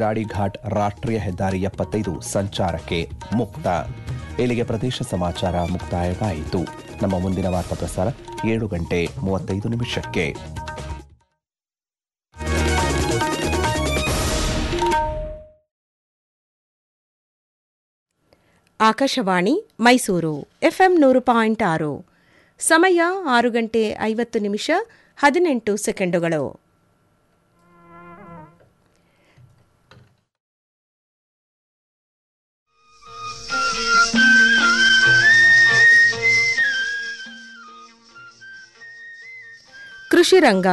ಇಂದ್ರಾಡಿ ಘಾಟ್ ರಾಷ್ಟ್ರೀಯ ಹೆದ್ದಾರಿ ಎಪ್ಪತ್ತೈದು ಸಂಚಾರಕ್ಕೆ ಮುಕ್ತ ಇಲ್ಲಿಗೆ ಪ್ರದೇಶ ಸಮಾಚಾರ ಮುಕ್ತಾಯವಾಯಿತು ನಮ್ಮ ಮುಂದಿನ ವಾರ್ತಾ ಪ್ರಸಾರ ಏಳು ಗಂಟೆ ಮೂವತ್ತೈದು ನಿಮಿಷಕ್ಕೆ ಆಕಾಶವಾಣಿ ಮೈಸೂರು ಎಫ್ಎಂ ನೂರು ಪಾಯಿಂಟ್ ಆರು ಸಮಯ ಆರು ಗಂಟೆ ಐವತ್ತು ನಿಮಿಷ ಹದಿನೆಂಟು ಸೆಕೆಂಡುಗಳು ಕೃಷಿ ರಂಗ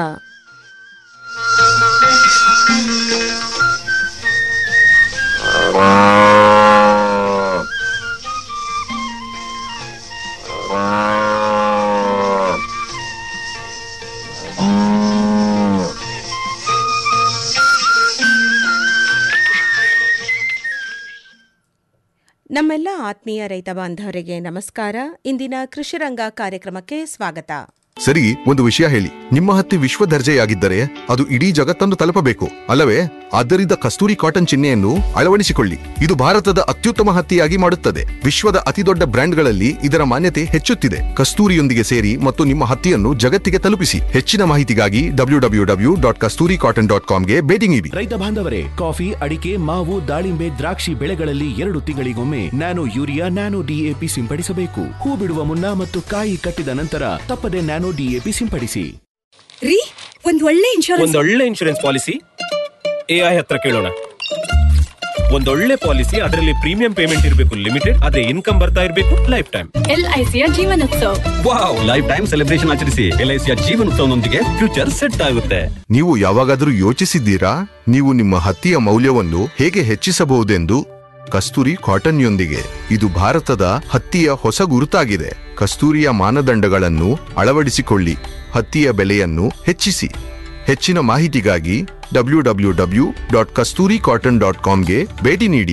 ನಮ್ಮೆಲ್ಲ ಆತ್ಮೀಯ ರೈತ ಬಾಂಧವರಿಗೆ ನಮಸ್ಕಾರ ಇಂದಿನ ಕೃಷಿರಂಗ ಕಾರ್ಯಕ್ರಮಕ್ಕೆ ಸ್ವಾಗತ ಸರಿ ಒಂದು ವಿಷಯ ಹೇಳಿ ನಿಮ್ಮ ಹತ್ತಿ ವಿಶ್ವ ದರ್ಜೆಯಾಗಿದ್ದರೆ ಅದು ಇಡೀ ಜಗತ್ತನ್ನು ತಲುಪಬೇಕು ಅಲ್ಲವೇ ಆದ್ದರಿಂದ ಕಸ್ತೂರಿ ಕಾಟನ್ ಚಿಹ್ನೆಯನ್ನು ಅಳವಡಿಸಿಕೊಳ್ಳಿ ಇದು ಭಾರತದ ಅತ್ಯುತ್ತಮ ಹತ್ತಿಯಾಗಿ ಮಾಡುತ್ತದೆ ವಿಶ್ವದ ಅತಿದೊಡ್ಡ ಬ್ರ್ಯಾಂಡ್ಗಳಲ್ಲಿ ಇದರ ಮಾನ್ಯತೆ ಹೆಚ್ಚುತ್ತಿದೆ ಕಸ್ತೂರಿಯೊಂದಿಗೆ ಸೇರಿ ಮತ್ತು ನಿಮ್ಮ ಹತ್ತಿಯನ್ನು ಜಗತ್ತಿಗೆ ತಲುಪಿಸಿ ಹೆಚ್ಚಿನ ಮಾಹಿತಿಗಾಗಿ W W W dot Kasturi cotton dot ಕಾಮ್ಗೆ ಭೇಟಿ ನೀಡಿ ರೈತ ಬಾಂಧವರೇ ಕಾಫಿ ಅಡಿಕೆ ಮಾವು ದಾಳಿಂಬೆ ದ್ರಾಕ್ಷಿ ಬೆಳೆಗಳಲ್ಲಿ ಎರಡು ತಿಂಗಳಿಗೊಮ್ಮೆ ನ್ಯಾನೋ ಯೂರಿಯಾ ನ್ಯಾನೋ ಡಿಎಪಿ ಸಿಂಪಡಿಸಬೇಕು ಹೂ ಬಿಡುವ ಮುನ್ನ ಮತ್ತು ಕಾಯಿ ಕಟ್ಟಿದ ನಂತರ ತಪ್ಪದೆ ನ್ಯಾನೋ ಡಿಎಪಿ ಸಿಂಪಡಿಸಿ ರೀ ಒಂದ್ ಒಳ್ಳೆ ಇನ್ಶೂರೆನ್ಸ್ ಒಂದೊಳ್ಳೆ ಇನ್ಶೂರೆನ್ಸ್ ಪಾಲಿಸಿ ಎಐ ಹತ್ರ ಕೇಳೋಣ ಒಂದೊಳ್ಳೆ ಪಾಲಿಸಿ ಅದರಲ್ಲಿ ಪ್ರೀಮಿಯಂ ಪೇಮೆಂಟ್ ಇರಬೇಕು ಲಿಮಿಟೆಡ್ ಅದೇ ಇನ್ಕಮ್ ಬರ್ತಾ ಇರಬೇಕು ಲೈಫ್ ಟೈಮ್ ಎಲ್ಐಸಿಯ Jeevanotsava wow life time celebration ಆಚರಿಸಿ ಎಲ್ಐಸಿಯ ಜೀವನೋತ್ಸವನೊಂದಿಗೆ ಫ್ಯೂಚರ್ ಸೆಟ್ ಆಗುತ್ತೆ ನೀವು ಯಾವಾಗಾದರೂ ಯೋಚಿಸಿದ್ದೀರಾ ನೀವು ನಿಮ್ಮ ಹತ್ತಿಯ ಮೌಲ್ಯವನ್ನು ಹೇಗೆ ಹೆಚ್ಚಿಸಬಹುದೆಂದು ಕಸ್ತೂರಿ ಕಾಟನ್ಯೊಂದಿಗೆ ಇದು ಭಾರತದ ಹತ್ತಿಯ ಹೊಸ ಗುರುತಾಗಿದೆ ಕಸ್ತೂರಿಯ ಮಾನದಂಡಗಳನ್ನು ಅಳವಡಿಸಿಕೊಳ್ಳಿ ಹತ್ತಿಯ ಬೆಲೆಯನ್ನು ಹೆಚ್ಚಿಸಿ ಹೆಚ್ಚಿನ ಮಾಹಿತಿಗಾಗಿ W W W dot Kasturi cotton dot ಕಾಮ್ಗೆ ಭೇಟಿ ನೀಡಿ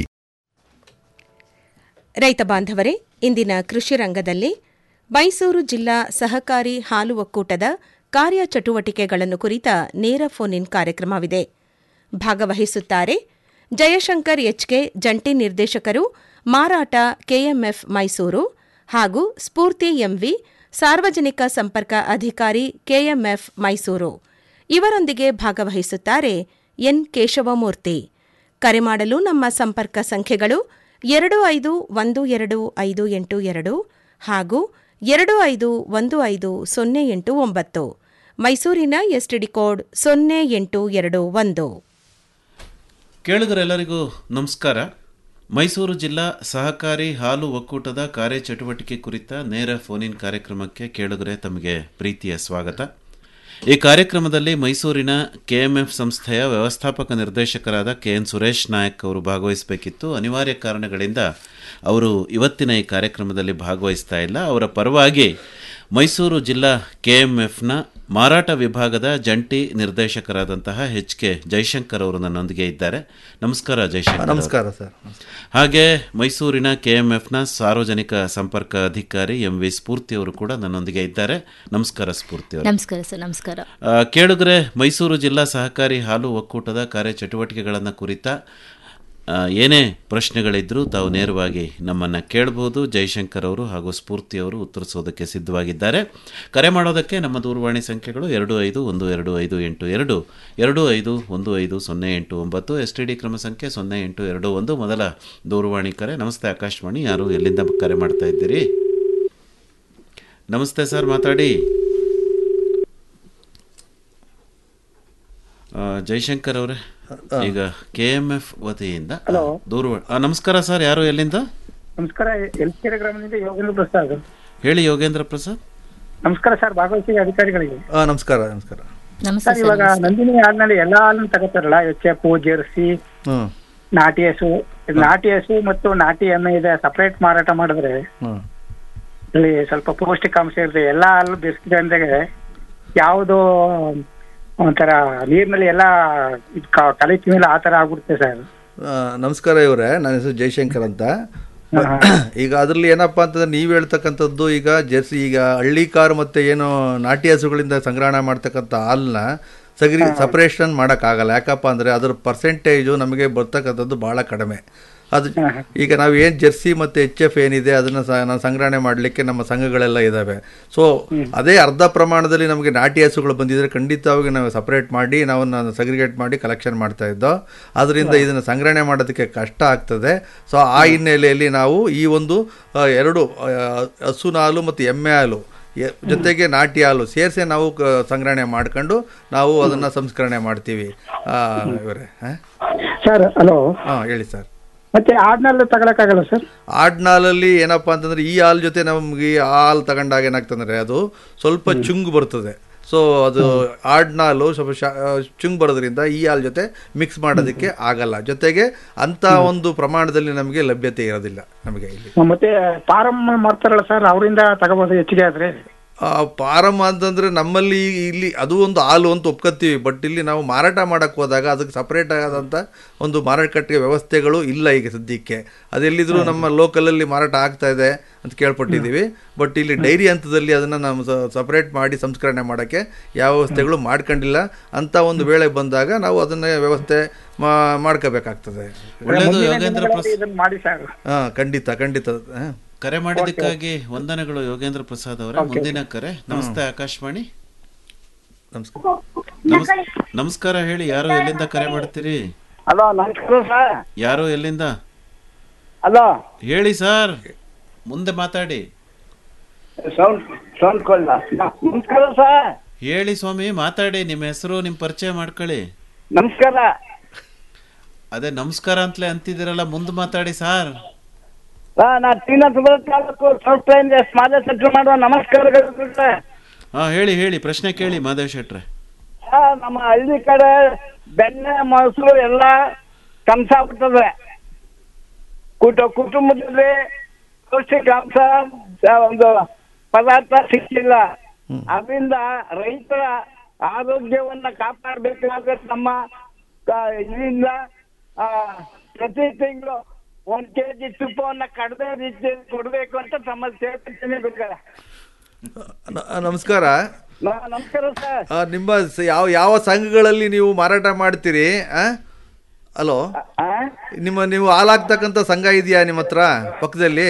ರೈತ ಬಾಂಧವರೇ ಇಂದಿನ ಕೃಷಿ ರಂಗದಲ್ಲಿ ಮೈಸೂರು ಜಿಲ್ಲಾ ಸಹಕಾರಿ ಹಾಲು ಒಕ್ಕೂಟದ ಕಾರ್ಯಚಟುವಟಿಕೆಗಳನ್ನು ಕುರಿತ ನೇರ ಫೋನ್ ಇನ್ ಕಾರ್ಯಕ್ರಮವಿದೆ ಭಾಗವಹಿಸುತ್ತಾರೆ ಜಯಶಂಕರ್ ಎಚ್ಕೆ ಜಂಟಿ ನಿರ್ದೇಶಕರು ಮಾರಾಟ ಕೆಎಂಎಫ್ ಮೈಸೂರು ಹಾಗೂ ಸ್ಫೂರ್ತಿ ಎಂವಿ ಸಾರ್ವಜನಿಕ ಸಂಪರ್ಕ ಅಧಿಕಾರಿ ಕೆಎಂಎಫ್ ಮೈಸೂರು ಇವರೊಂದಿಗೆ ಭಾಗವಹಿಸುತ್ತಾರೆ ಎನ್ ಕೇಶವಮೂರ್ತಿ ಕರೆ ಮಾಡಲು ನಮ್ಮ ಸಂಪರ್ಕ ಸಂಖ್ಯೆಗಳು ಎರಡು ಐದು ಒಂದು ಎರಡು ಐದು ಎಂಟು ಎರಡು ಹಾಗೂ ಎರಡು ಐದು ಒಂದು ಐದು ಸೊನ್ನೆ ಎಂಟು ಒಂಬತ್ತು ಮೈಸೂರಿನ ಎಸ್ಟಿಡಿ ಕೋಡ್ ಸೊನ್ನೆ ಎಂಟು ಎರಡು ಒಂದು ಕೇಳುಗರೆಲ್ಲರಿಗೂ ನಮಸ್ಕಾರ ಮೈಸೂರು ಜಿಲ್ಲಾ ಸಹಕಾರಿ ಹಾಲು ಒಕ್ಕೂಟದ ಕಾರ್ಯಚಟುವಟಿಕೆ ಕುರಿತ ನೇರ ಫೋನಿನ್ ಕಾರ್ಯಕ್ರಮಕ್ಕೆ ಕೇಳುಗರೆ ತಮಗೆ ಪ್ರೀತಿಯ ಸ್ವಾಗತ ಈ ಕಾರ್ಯಕ್ರಮದಲ್ಲಿ ಮೈಸೂರಿನ ಕೆಎಂಎಫ್ ಸಂಸ್ಥೆಯ ವ್ಯವಸ್ಥಾಪಕ ನಿರ್ದೇಶಕರಾದ ಕೆ ಎನ್ ಸುರೇಶ್ ನಾಯಕ್ ಅವರು ಭಾಗವಹಿಸಬೇಕಿತ್ತು ಅನಿವಾರ್ಯ ಕಾರಣಗಳಿಂದ ಅವರು ಇವತ್ತಿನ ಈ ಕಾರ್ಯಕ್ರಮದಲ್ಲಿ ಭಾಗವಹಿಸ್ತಾ ಇಲ್ಲ ಅವರ ಪರವಾಗಿ ಮೈಸೂರು ಜಿಲ್ಲಾ ಕೆಎಂಎಫ್ನ ಮಾರಾಟ ವಿಭಾಗದ ಜಂಟಿ ನಿರ್ದೇಶಕರಾದಂತಹ ಎಚ್ ಕೆ ಜೈಶಂಕರ್ ಅವರು ನನ್ನೊಂದಿಗೆ ಇದ್ದಾರೆ ನಮಸ್ಕಾರ ಜೈಶಂಕರ್ ನಮಸ್ಕಾರ ಸರ್ ಹಾಗೆ ಮೈಸೂರಿನ ಕೆಎಂಎಫ್ನ ಸಾರ್ವಜನಿಕ ಸಂಪರ್ಕ ಅಧಿಕಾರಿ ಎಂ ವಿ ಸ್ಫೂರ್ತಿ ಅವರು ಕೂಡ ನನ್ನೊಂದಿಗೆ ಇದ್ದಾರೆ ನಮಸ್ಕಾರ ಸ್ಫೂರ್ತಿ ಅವರು ನಮಸ್ಕಾರ ಸರ್ ನಮಸ್ಕಾರ ಆ, ಕೇಳುಗರೆ ಮೈಸೂರು ಜಿಲ್ಲಾ ಸಹಕಾರಿ ಹಾಲು ಒಕ್ಕೂಟದ ಕಾರ್ಯಚಟುವಟಿಕೆಗಳನ್ನು ಕುರಿತ ಆ, ಏನೇ ಪ್ರಶ್ನೆಗಳಿದ್ರೂ ತಾವು ನೇರವಾಗಿ ನಮ್ಮನ್ನು ಕೇಳಬಹುದು ಜೈಶಂಕರ್ ಅವರು ಹಾಗೂ ಸ್ಫೂರ್ತಿ ಅವರು ಉತ್ತರಿಸೋದಕ್ಕೆ ಸಿದ್ಧವಾಗಿದ್ದಾರೆ ಕರೆ ಮಾಡೋದಕ್ಕೆ ನಮ್ಮ ದೂರವಾಣಿ ಸಂಖ್ಯೆಗಳು ಎರಡು ಐದು ಒಂದು ಎರಡು ಐದು ಎಂಟು ಎರಡು ಎರಡು ಐದು ಒಂದು ಐದು ಸೊನ್ನೆ ಎಂಟು ಒಂಬತ್ತು ಎಸ್ ಟಿ ಡಿ ಕ್ರಮ ಸಂಖ್ಯೆ ಸೊನ್ನೆ ಎಂಟು ಎರಡು ಒಂದು ಮೊದಲ ದೂರವಾಣಿ ಕರೆ ನಮಸ್ತೆ ಆಕಾಶವಾಣಿ ಯಾರು ಎಲ್ಲಿಂದ ಕರೆ ಮಾಡ್ತಾ ಇದ್ದೀರಿ ನಮಸ್ತೆ ಸರ್ ಮಾತಾಡಿ ಆ, ಜೈಶಂಕರ್ ಅವರೇ ಈಗ ಕೆ ಎಂ ಎಫ್ ವತಿಯಿಂದ ದೂರವಾಣಿ ಆ, ನಮಸ್ಕಾರ ಸರ್ ಯಾರು ಎಲ್ಲಿಂದ ನಮಸ್ಕಾರ ಎಲ್ಕೆರೆ ಗ್ರಾಮದಿಂದ ಯೋಗೇಂದ್ರ ಪ್ರಸಾದ್ ಹೇಳಿ ಯೋಗೇಂದ್ರ ಪ್ರಸಾದ್ ನಮಸ್ಕಾರ ಸರ್ ಭಾಗವಹಿಸಿದ ಅಧಿಕಾರಿಗಳಿಗೆ ಆ, ನಮಸ್ಕಾರ ನಮಸ್ಕಾರ ನಮಸ್ತೆ ಸರ್ ಇವಾಗ ನಂದಿನಿ ಹಾಲಿನಲ್ಲಿ ಎಲ್ಲಾ ಹಾಲನ್ನು ತಗೋತಾರಲ್ಲ ಎಚ್ ಎಫ್ ಜೆರ್ಸಿ ಹ್ಮ್ ನಾಟಿ ಹಸು ನಾಟಿ ಹಸು ಮತ್ತು ನಾಟಿ ಎಮ್ಮೆ ಇದೆ ಸಪರೇಟ್ ಮಾರಾಟ ಮಾಡಿದ್ರೆ ಹ್ಮ್ ಇಲ್ಲಿ ಸ್ವಲ್ಪ ಪೌಷ್ಟಿಕಾಂಶ ಇರುತ್ತೆ ಎಲ್ಲಾ ಹಾಲು ಬೆರೆಸಿದೆ ಅಂದ್ರೆ ಯಾವುದು ಒಂಥರ ನೀರಿನಲ್ಲಿ ಎಲ್ಲ ಇದ್ ಕ- ಕಲಿತ ಮೇಲೆ ಆ ತರ ಆಗ್ಬಿಡುತ್ತೆ ಸರ್ ಆ, ನಮಸ್ಕಾರ ಇವರೇ ನನ್ನ ಹೆಸರು ಜಯಶಂಕರ್ ಅಂತ ಈಗ ಅದರಲ್ಲಿ ಏನಪ್ಪಾ ಅಂತಂದ್ರೆ ನೀವು ಹೇಳ್ತಕ್ಕಂಥದ್ದು ಈಗ ಜರ್ಸಿ ಈಗ ಹಳ್ಳಿ ಕಾರು ಮತ್ತೆ ಏನು ನಾಟಿ ಹಸುಗಳಿಂದ ಸಂಗ್ರಹಣೆ ಮಾಡ್ತಕ್ಕಂಥ ಹಾಲನ್ನ ಸಗರಿ ಸಪ್ರೇಷನ್ ಮಾಡೋಕ್ಕಾಗಲ್ಲ ಯಾಕಪ್ಪ ಅಂದರೆ ಅದರ ಪರ್ಸೆಂಟೇಜು ನಮಗೆ ಬರ್ತಕ್ಕಂಥದ್ದು ಭಾಳ ಕಡಿಮೆ ಅದು ಈಗ ನಾವು ಏನು ಜೆರ್ಸಿ ಮತ್ತು ಎಚ್ ಎಫ್ ಏನಿದೆ ಅದನ್ನು ಸಹ ನಾವು ಸಂಗ್ರಹಣೆ ಮಾಡಲಿಕ್ಕೆ ನಮ್ಮ ಸಂಘಗಳೆಲ್ಲ ಇದ್ದಾವೆ ಸೊ ಅದೇ ಅರ್ಧ ಪ್ರಮಾಣದಲ್ಲಿ ನಮಗೆ ನಾಟಿ ಹಸುಗಳು ಬಂದಿದ್ರೆ ಖಂಡಿತವಾಗಿ ನಾವು ಸಪ್ರೇಟ್ ಮಾಡಿ ನಾವು ಸಗ್ರಿಗೇಟ್ ಮಾಡಿ ಕಲೆಕ್ಷನ್ ಮಾಡ್ತಾ ಇದ್ದೋ ಅದರಿಂದ ಇದನ್ನು ಸಂಗ್ರಹಣೆ ಮಾಡೋದಕ್ಕೆ ಕಷ್ಟ ಆಗ್ತದೆ ಸೊ ಆ ಹಿನ್ನೆಲೆಯಲ್ಲಿ ನಾವು ಈ ಒಂದು ಆ, ಎರಡು ಆ, ಹಸುನ ಹಾಲು ಮತ್ತು ಎಮ್ಮೆ ಹಾಲು ಎ- ಜೊತೆಗೆ ನಾಟಿ ಹಾಲು ಸೇರಿಸಿ ನಾವು ಕ- ಸಂಗ್ರಹಣೆ ಮಾಡ್ಕೊಂಡು ನಾವು ಅದನ್ನು ಸಂಸ್ಕರಣೆ ಮಾಡ್ತೀವಿ ಆ, ಇವರೇ ಸರ್ ಹಲೋ ಹಾಂ ಹೇಳಿ ಸರ್ ಮತ್ತೆ ಆಡ್ನಲ್ಲೂ ತಗೊಳಕ್ಕಾಗಲ್ಲ ಸರ್ ಆಡ್ನಾಲಲ್ಲಿ ಏನಪ್ಪಾ ಅಂತಂದ್ರೆ ಈ ಹಾಲು ಜೊತೆ ನಮಗೆ ಆ ಹಾಲು ತಗೊಂಡಾಗ ಏನಾಗ್ತಂದ್ರೆ ಅದು ಸ್ವಲ್ಪ ಚುಂಗು ಬರ್ತದೆ ಸೊ ಅದು ಆಡ್ನಾಲು ಸ್ವಲ್ಪ ಶಾ ಚುಂಗು ಬರೋದ್ರಿಂದ ಈ ಹಾಲು ಜೊತೆ ಮಿಕ್ಸ್ ಮಾಡೋದಕ್ಕೆ ಆಗಲ್ಲ ಜೊತೆಗೆ ಅಂತ ಒಂದು ಪ್ರಮಾಣದಲ್ಲಿ ನಮಗೆ ಲಭ್ಯತೆ ಇರೋದಿಲ್ಲ ನಮಗೆ ಇಲ್ಲಿ ಮತ್ತೆ ಫಾರಂ ಮಾಡ್ತಾರಲ್ಲ ಸರ್ ಅವರಿಂದ ತಗೋಬೋದು ಹೆಚ್ಚಿಗೆ ಆದ್ರೆ ಆ, ಪಾರಮ್ ಅಂತಂದ್ರೆ ನಮ್ಮಲ್ಲಿ ಇಲ್ಲಿ ಅದು ಒಂದು ಹಾಲು ಅಂತ ಒಪ್ಕೊತೀವಿ ಬಟ್ ಇಲ್ಲಿ ನಾವು ಮಾರಾಟ ಮಾಡಕ್ಕೆ ಹೋದಾಗ ಅದಕ್ಕೆ ಸಪ್ರೇಟ್ ಆದಂಥ ಒಂದು ಮಾರಾಟಕ್ಕೆ ವ್ಯವಸ್ಥೆಗಳು ಇಲ್ಲ ಈಗ ಸದ್ಯಕ್ಕೆ ಅದೆಲ್ಲಿದ್ರು ನಮ್ಮ ಲೋಕಲಲ್ಲಿ ಮಾರಾಟ ಆಗ್ತಾ ಇದೆ ಅಂತ ಕೇಳ್ಪಟ್ಟಿದ್ದೀವಿ ಬಟ್ ಇಲ್ಲಿ ಡೈರಿ ಹಂತದಲ್ಲಿ ಅದನ್ನು ನಾವು ಸಪ್ರೇಟ್ ಮಾಡಿ ಸಂಸ್ಕರಣೆ ಮಾಡೋಕ್ಕೆ ಯಾವ ವ್ಯವಸ್ಥೆಗಳು ಮಾಡ್ಕೊಂಡಿಲ್ಲ ಅಂತ ಒಂದು ವೇಳೆ ಬಂದಾಗ ನಾವು ಅದನ್ನ ವ್ಯವಸ್ಥೆ ಮಾ- ಮಾಡ್ಕೋಬೇಕಾಗ್ತದೆ ಒಳ್ಳೆಯದು ಯೋಗೇಂದ್ರ ಪ್ರಸಾದ್ ಇದನ್ನ ಮಾಡಿ ಸರ್ ಹಾಂ ಖಂಡಿತ ಖಂಡಿತ ಹಾಂ ಕರೆ ಮಾಡಿದ್ದಕ್ಕಾಗಿ ವಂದನೆಗಳು ಯೋಗೇಂದ್ರ ಪ್ರಸಾದ್ ಅವರ ಮುಂದಿನ ಕರೆ ನಮಸ್ತೆ ಆಕಾಶವಾಣಿ ನಮಸ್ಕಾರ ನಮಸ್- ನಮಸ್ಕಾರ ಹೇಳಿ ಯಾರು ಎಲ್ಲಿಂದ ಕರೆ ಮಾಡ್ತೀರಿ ಹಲೋ ನಮಸ್ಕಾರ ಸರ್ ಯಾರು ಎಲ್ಲಿಂದ ಹಲೋ ಹೇಳಿ ಸರ್ ಮುಂದೆ ಮಾತಾಡಿ ಸೌಂಡ್ ಸೌಂಡ್ ಕೊಳ್ಳ ನಮಸ್ಕಾರ ಸರ್ ಹೇಳಿ ಸ್ವಾಮಿ ಮಾತಾಡಿ ನಿಮ್ಮ ಹೆಸರು ನಿಮ್ಮ ಪರಿಚಯ ಮಾಡ್ಕೊಳ್ಳಿ ನಮಸ್ಕಾರ ಅದೇ ನಮಸ್ಕಾರ ಅಂತಲೇ ಅಂತಿದ್ದೀರಲ್ಲ ಮುಂದೆ ಮಾತಾಡಿ ಸಾರ್ ಆ, ನಾ ಶ್ರೀನಾಥಪುರ ತಾಲೂಕು ಸ್ವಲ್ಪ ಸ್ಮಾಲ ಸೆಟ್ಲ್ ಮಾಡುವ ನಮಸ್ಕಾರಗಳು ಸರ್. ಹಾ ಹೇಳಿ ಹೇಳಿ ಪ್ರಶ್ನೆ ಕೇಳಿ ಮಾದೇವ್ ಶೆಟ್ರೆ ಆ, ನಮ್ಮ ಹಳ್ಳಿ ಕಡೆ ಬೆಣ್ಣೆ ಮೊಸರು ಎಲ್ಲ ಕಂಸ ಆಗ್ಬಿಟ್ಟದೆ ಕುಟ ಕುಟುಂಬದಲ್ಲಿ ಪೌಷ್ಟಿಕಾಂಶ ಆ, ಒಂದು ಪದಾರ್ಥ ಸಿಕ್ಕಿಲ್ಲ ಅದರಿಂದ ರೈತರ ಆರೋಗ್ಯವನ್ನ ಕಾಪಾಡಬೇಕಾದ್ರೆ ನಮ್ಮ ಆ, ಇದರಿಂದ ಆ, ಪ್ರತಿ ತಿಂಗಳು ಒಂದ್ ಕೆಜಿ ತುಪ್ಪವನ್ನ ಕಡಿಮೆ ರೀತಿಯಲ್ಲಿ ಕೊಡ್ಬೇಕು ಅಂತ ತಮ್ಮ ಸೇರ್ಪಡ್ತೀನಿ ಬೇಕಾರೆ ನ- ನಮಸ್ಕಾರ ನಮಸ್ಕಾರ ಸರ್ ಆ, ನಿಮ್ಮ ಸ- ಯಾವ ಯಾವ ಸಂಘಗಳಲ್ಲಿ ನೀವು ಮಾರಾಟ ಮಾಡ್ತೀರಿ ಆ? ಹಲೋ ನಿಮ್ಮ ನೀವು ಹಾಲಾಗ್ತಕ್ಕಂಥ ಸಂಘ ಇದೆಯಾ ನಿಮ್ಮ ಹತ್ರ ಪಕ್ಕದಲ್ಲಿ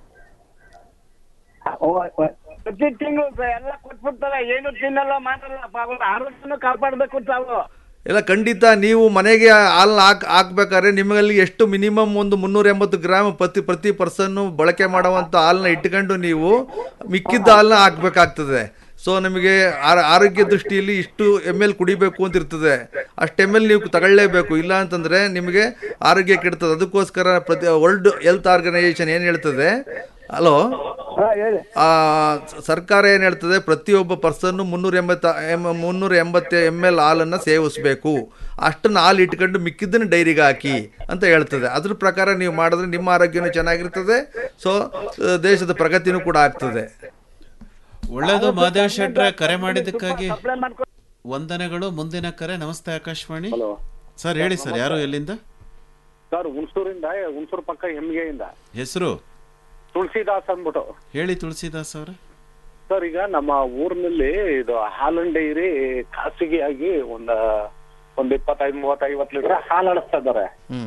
ಪ್ರತಿ ತಿಂಗಳು ಎಲ್ಲ ಕೊಟ್ಬಿಡ್ತಾರೆ ಏನು ತಿನ್ನಲ್ಲ ಮಾಡಲ್ಲ ಪಾಪ ಆರೋಗ್ಯನೂ ಕಾಪಾಡ್ಬೇಕು ತಾವು ಎಲ್ಲ ಖಂಡಿತ ನೀವು ಮನೆಗೆ ಹಾಲು ಹಾಕ್ ಹಾಕ್ಬೇಕಾದ್ರೆ ನಿಮ್ಮಲ್ಲಿ ಎಷ್ಟು ಮಿನಿಮಮ್ ಒಂದು ಮುನ್ನೂರ ಎಂಬತ್ತು ಗ್ರಾಮ್ ಪ್ರತಿ ಪ್ರತಿ ಪರ್ಸನ್ನು ಬಳಕೆ ಮಾಡುವಂಥ ಹಾಲನ್ನ ಇಟ್ಕೊಂಡು ನೀವು ಮಿಕ್ಕಿದ್ದ ಹಾಲನ್ನ ಹಾಕ್ಬೇಕಾಗ್ತದೆ ಸೊ ನಿಮಗೆ ಆರ- ಆರೋಗ್ಯ ದೃಷ್ಟಿಯಲ್ಲಿ ಇಷ್ಟು ಎಮ್ ಎಲ್ ಕುಡಿಬೇಕು ಅಂತ ಇರ್ತದೆ ಅಷ್ಟು ಎಮ್ ಎಲ್ ನೀವು ತಗೊಳ್ಳೇಬೇಕು ಇಲ್ಲ ಅಂತಂದರೆ ನಿಮಗೆ ಆರೋಗ್ಯ ಕೆಡ್ತದೆ ಅದಕ್ಕೋಸ್ಕರ ಪ್ರತಿ ವರ್ಲ್ಡ್ ಹೆಲ್ತ್ ಆರ್ಗನೈಸೇಷನ್ ಏನು ಹೇಳ್ತದೆ ಹಲೋ ಆ, ಸ- ಸರ್ಕಾರ ಏನು ಹೇಳ್ತದೆ ಪ್ರತಿಯೊಬ್ಬ ಪರ್ಸನ್ನು ಮುನ್ನೂರ ಎಂಬತ್ತ ಎಮ್ ಮುನ್ನೂರ ಎಂಬತ್ತು ಎಮ್ ಎಲ್ ಹಾಲನ್ನು ಸೇವಿಸಬೇಕು ಅಷ್ಟನ್ನು ಹಾಲು ಇಟ್ಕೊಂಡು ಮಿಕ್ಕಿದ್ದನ್ನು ಡೈರಿಗೆ ಹಾಕಿ ಅಂತ ಹೇಳ್ತದೆ ಅದ್ರ ಪ್ರಕಾರ ನೀವು ಮಾಡಿದ್ರೆ ನಿಮ್ಮ ಆರೋಗ್ಯನೂ ಚೆನ್ನಾಗಿರ್ತದೆ ಸೊ ದೇಶದ ಪ್ರಗತಿನೂ ಕೂಡ ಆಗ್ತದೆ ಒಳ್ಳೇದು ಮಾದೇವ್ ಶೆಟ್ರೆ ಕರೆ ಮಾಡಿದ್ದಕ್ಕಾಗಿ ವಂದನೆಗಳು ಮುಂದಿನ ಕರೆ ನಮಸ್ತೆ ಆಕಾಶವಾಣಿ ಸರ್ ಹೇಳಿ ಸರ್ ಯಾರು ಎಲ್ಲಿಂದ ಸರ್ ಹುಣಸೂರಿಂದ ಹುಣಸೂರು ಪಕ್ಕ ಹೆಮ್ಗೆಯಿಂದ ಹೆಸರು ತುಳಸಿದಾಸ್ ಅಂದ್ಬಿಟ್ಟು ಹೇಳಿ ತುಳಸಿದಾಸ್ ಅವರ ಸರ್ ಈಗ ನಮ್ಮ ಊರಿನಲ್ಲಿ ಇದು ಹಾಲನ್ ಡೈರಿ ಖಾಸಗಿಯಾಗಿ ಒಂದ ಒಂದ್ ಇಪ್ಪತ್ತೈದು ಮೂವತ್ತು ಐವತ್ತು ಲೀಟರ್ ಹಾಲು ಅಳಿಸ್ತಾ ಇದಾರೆ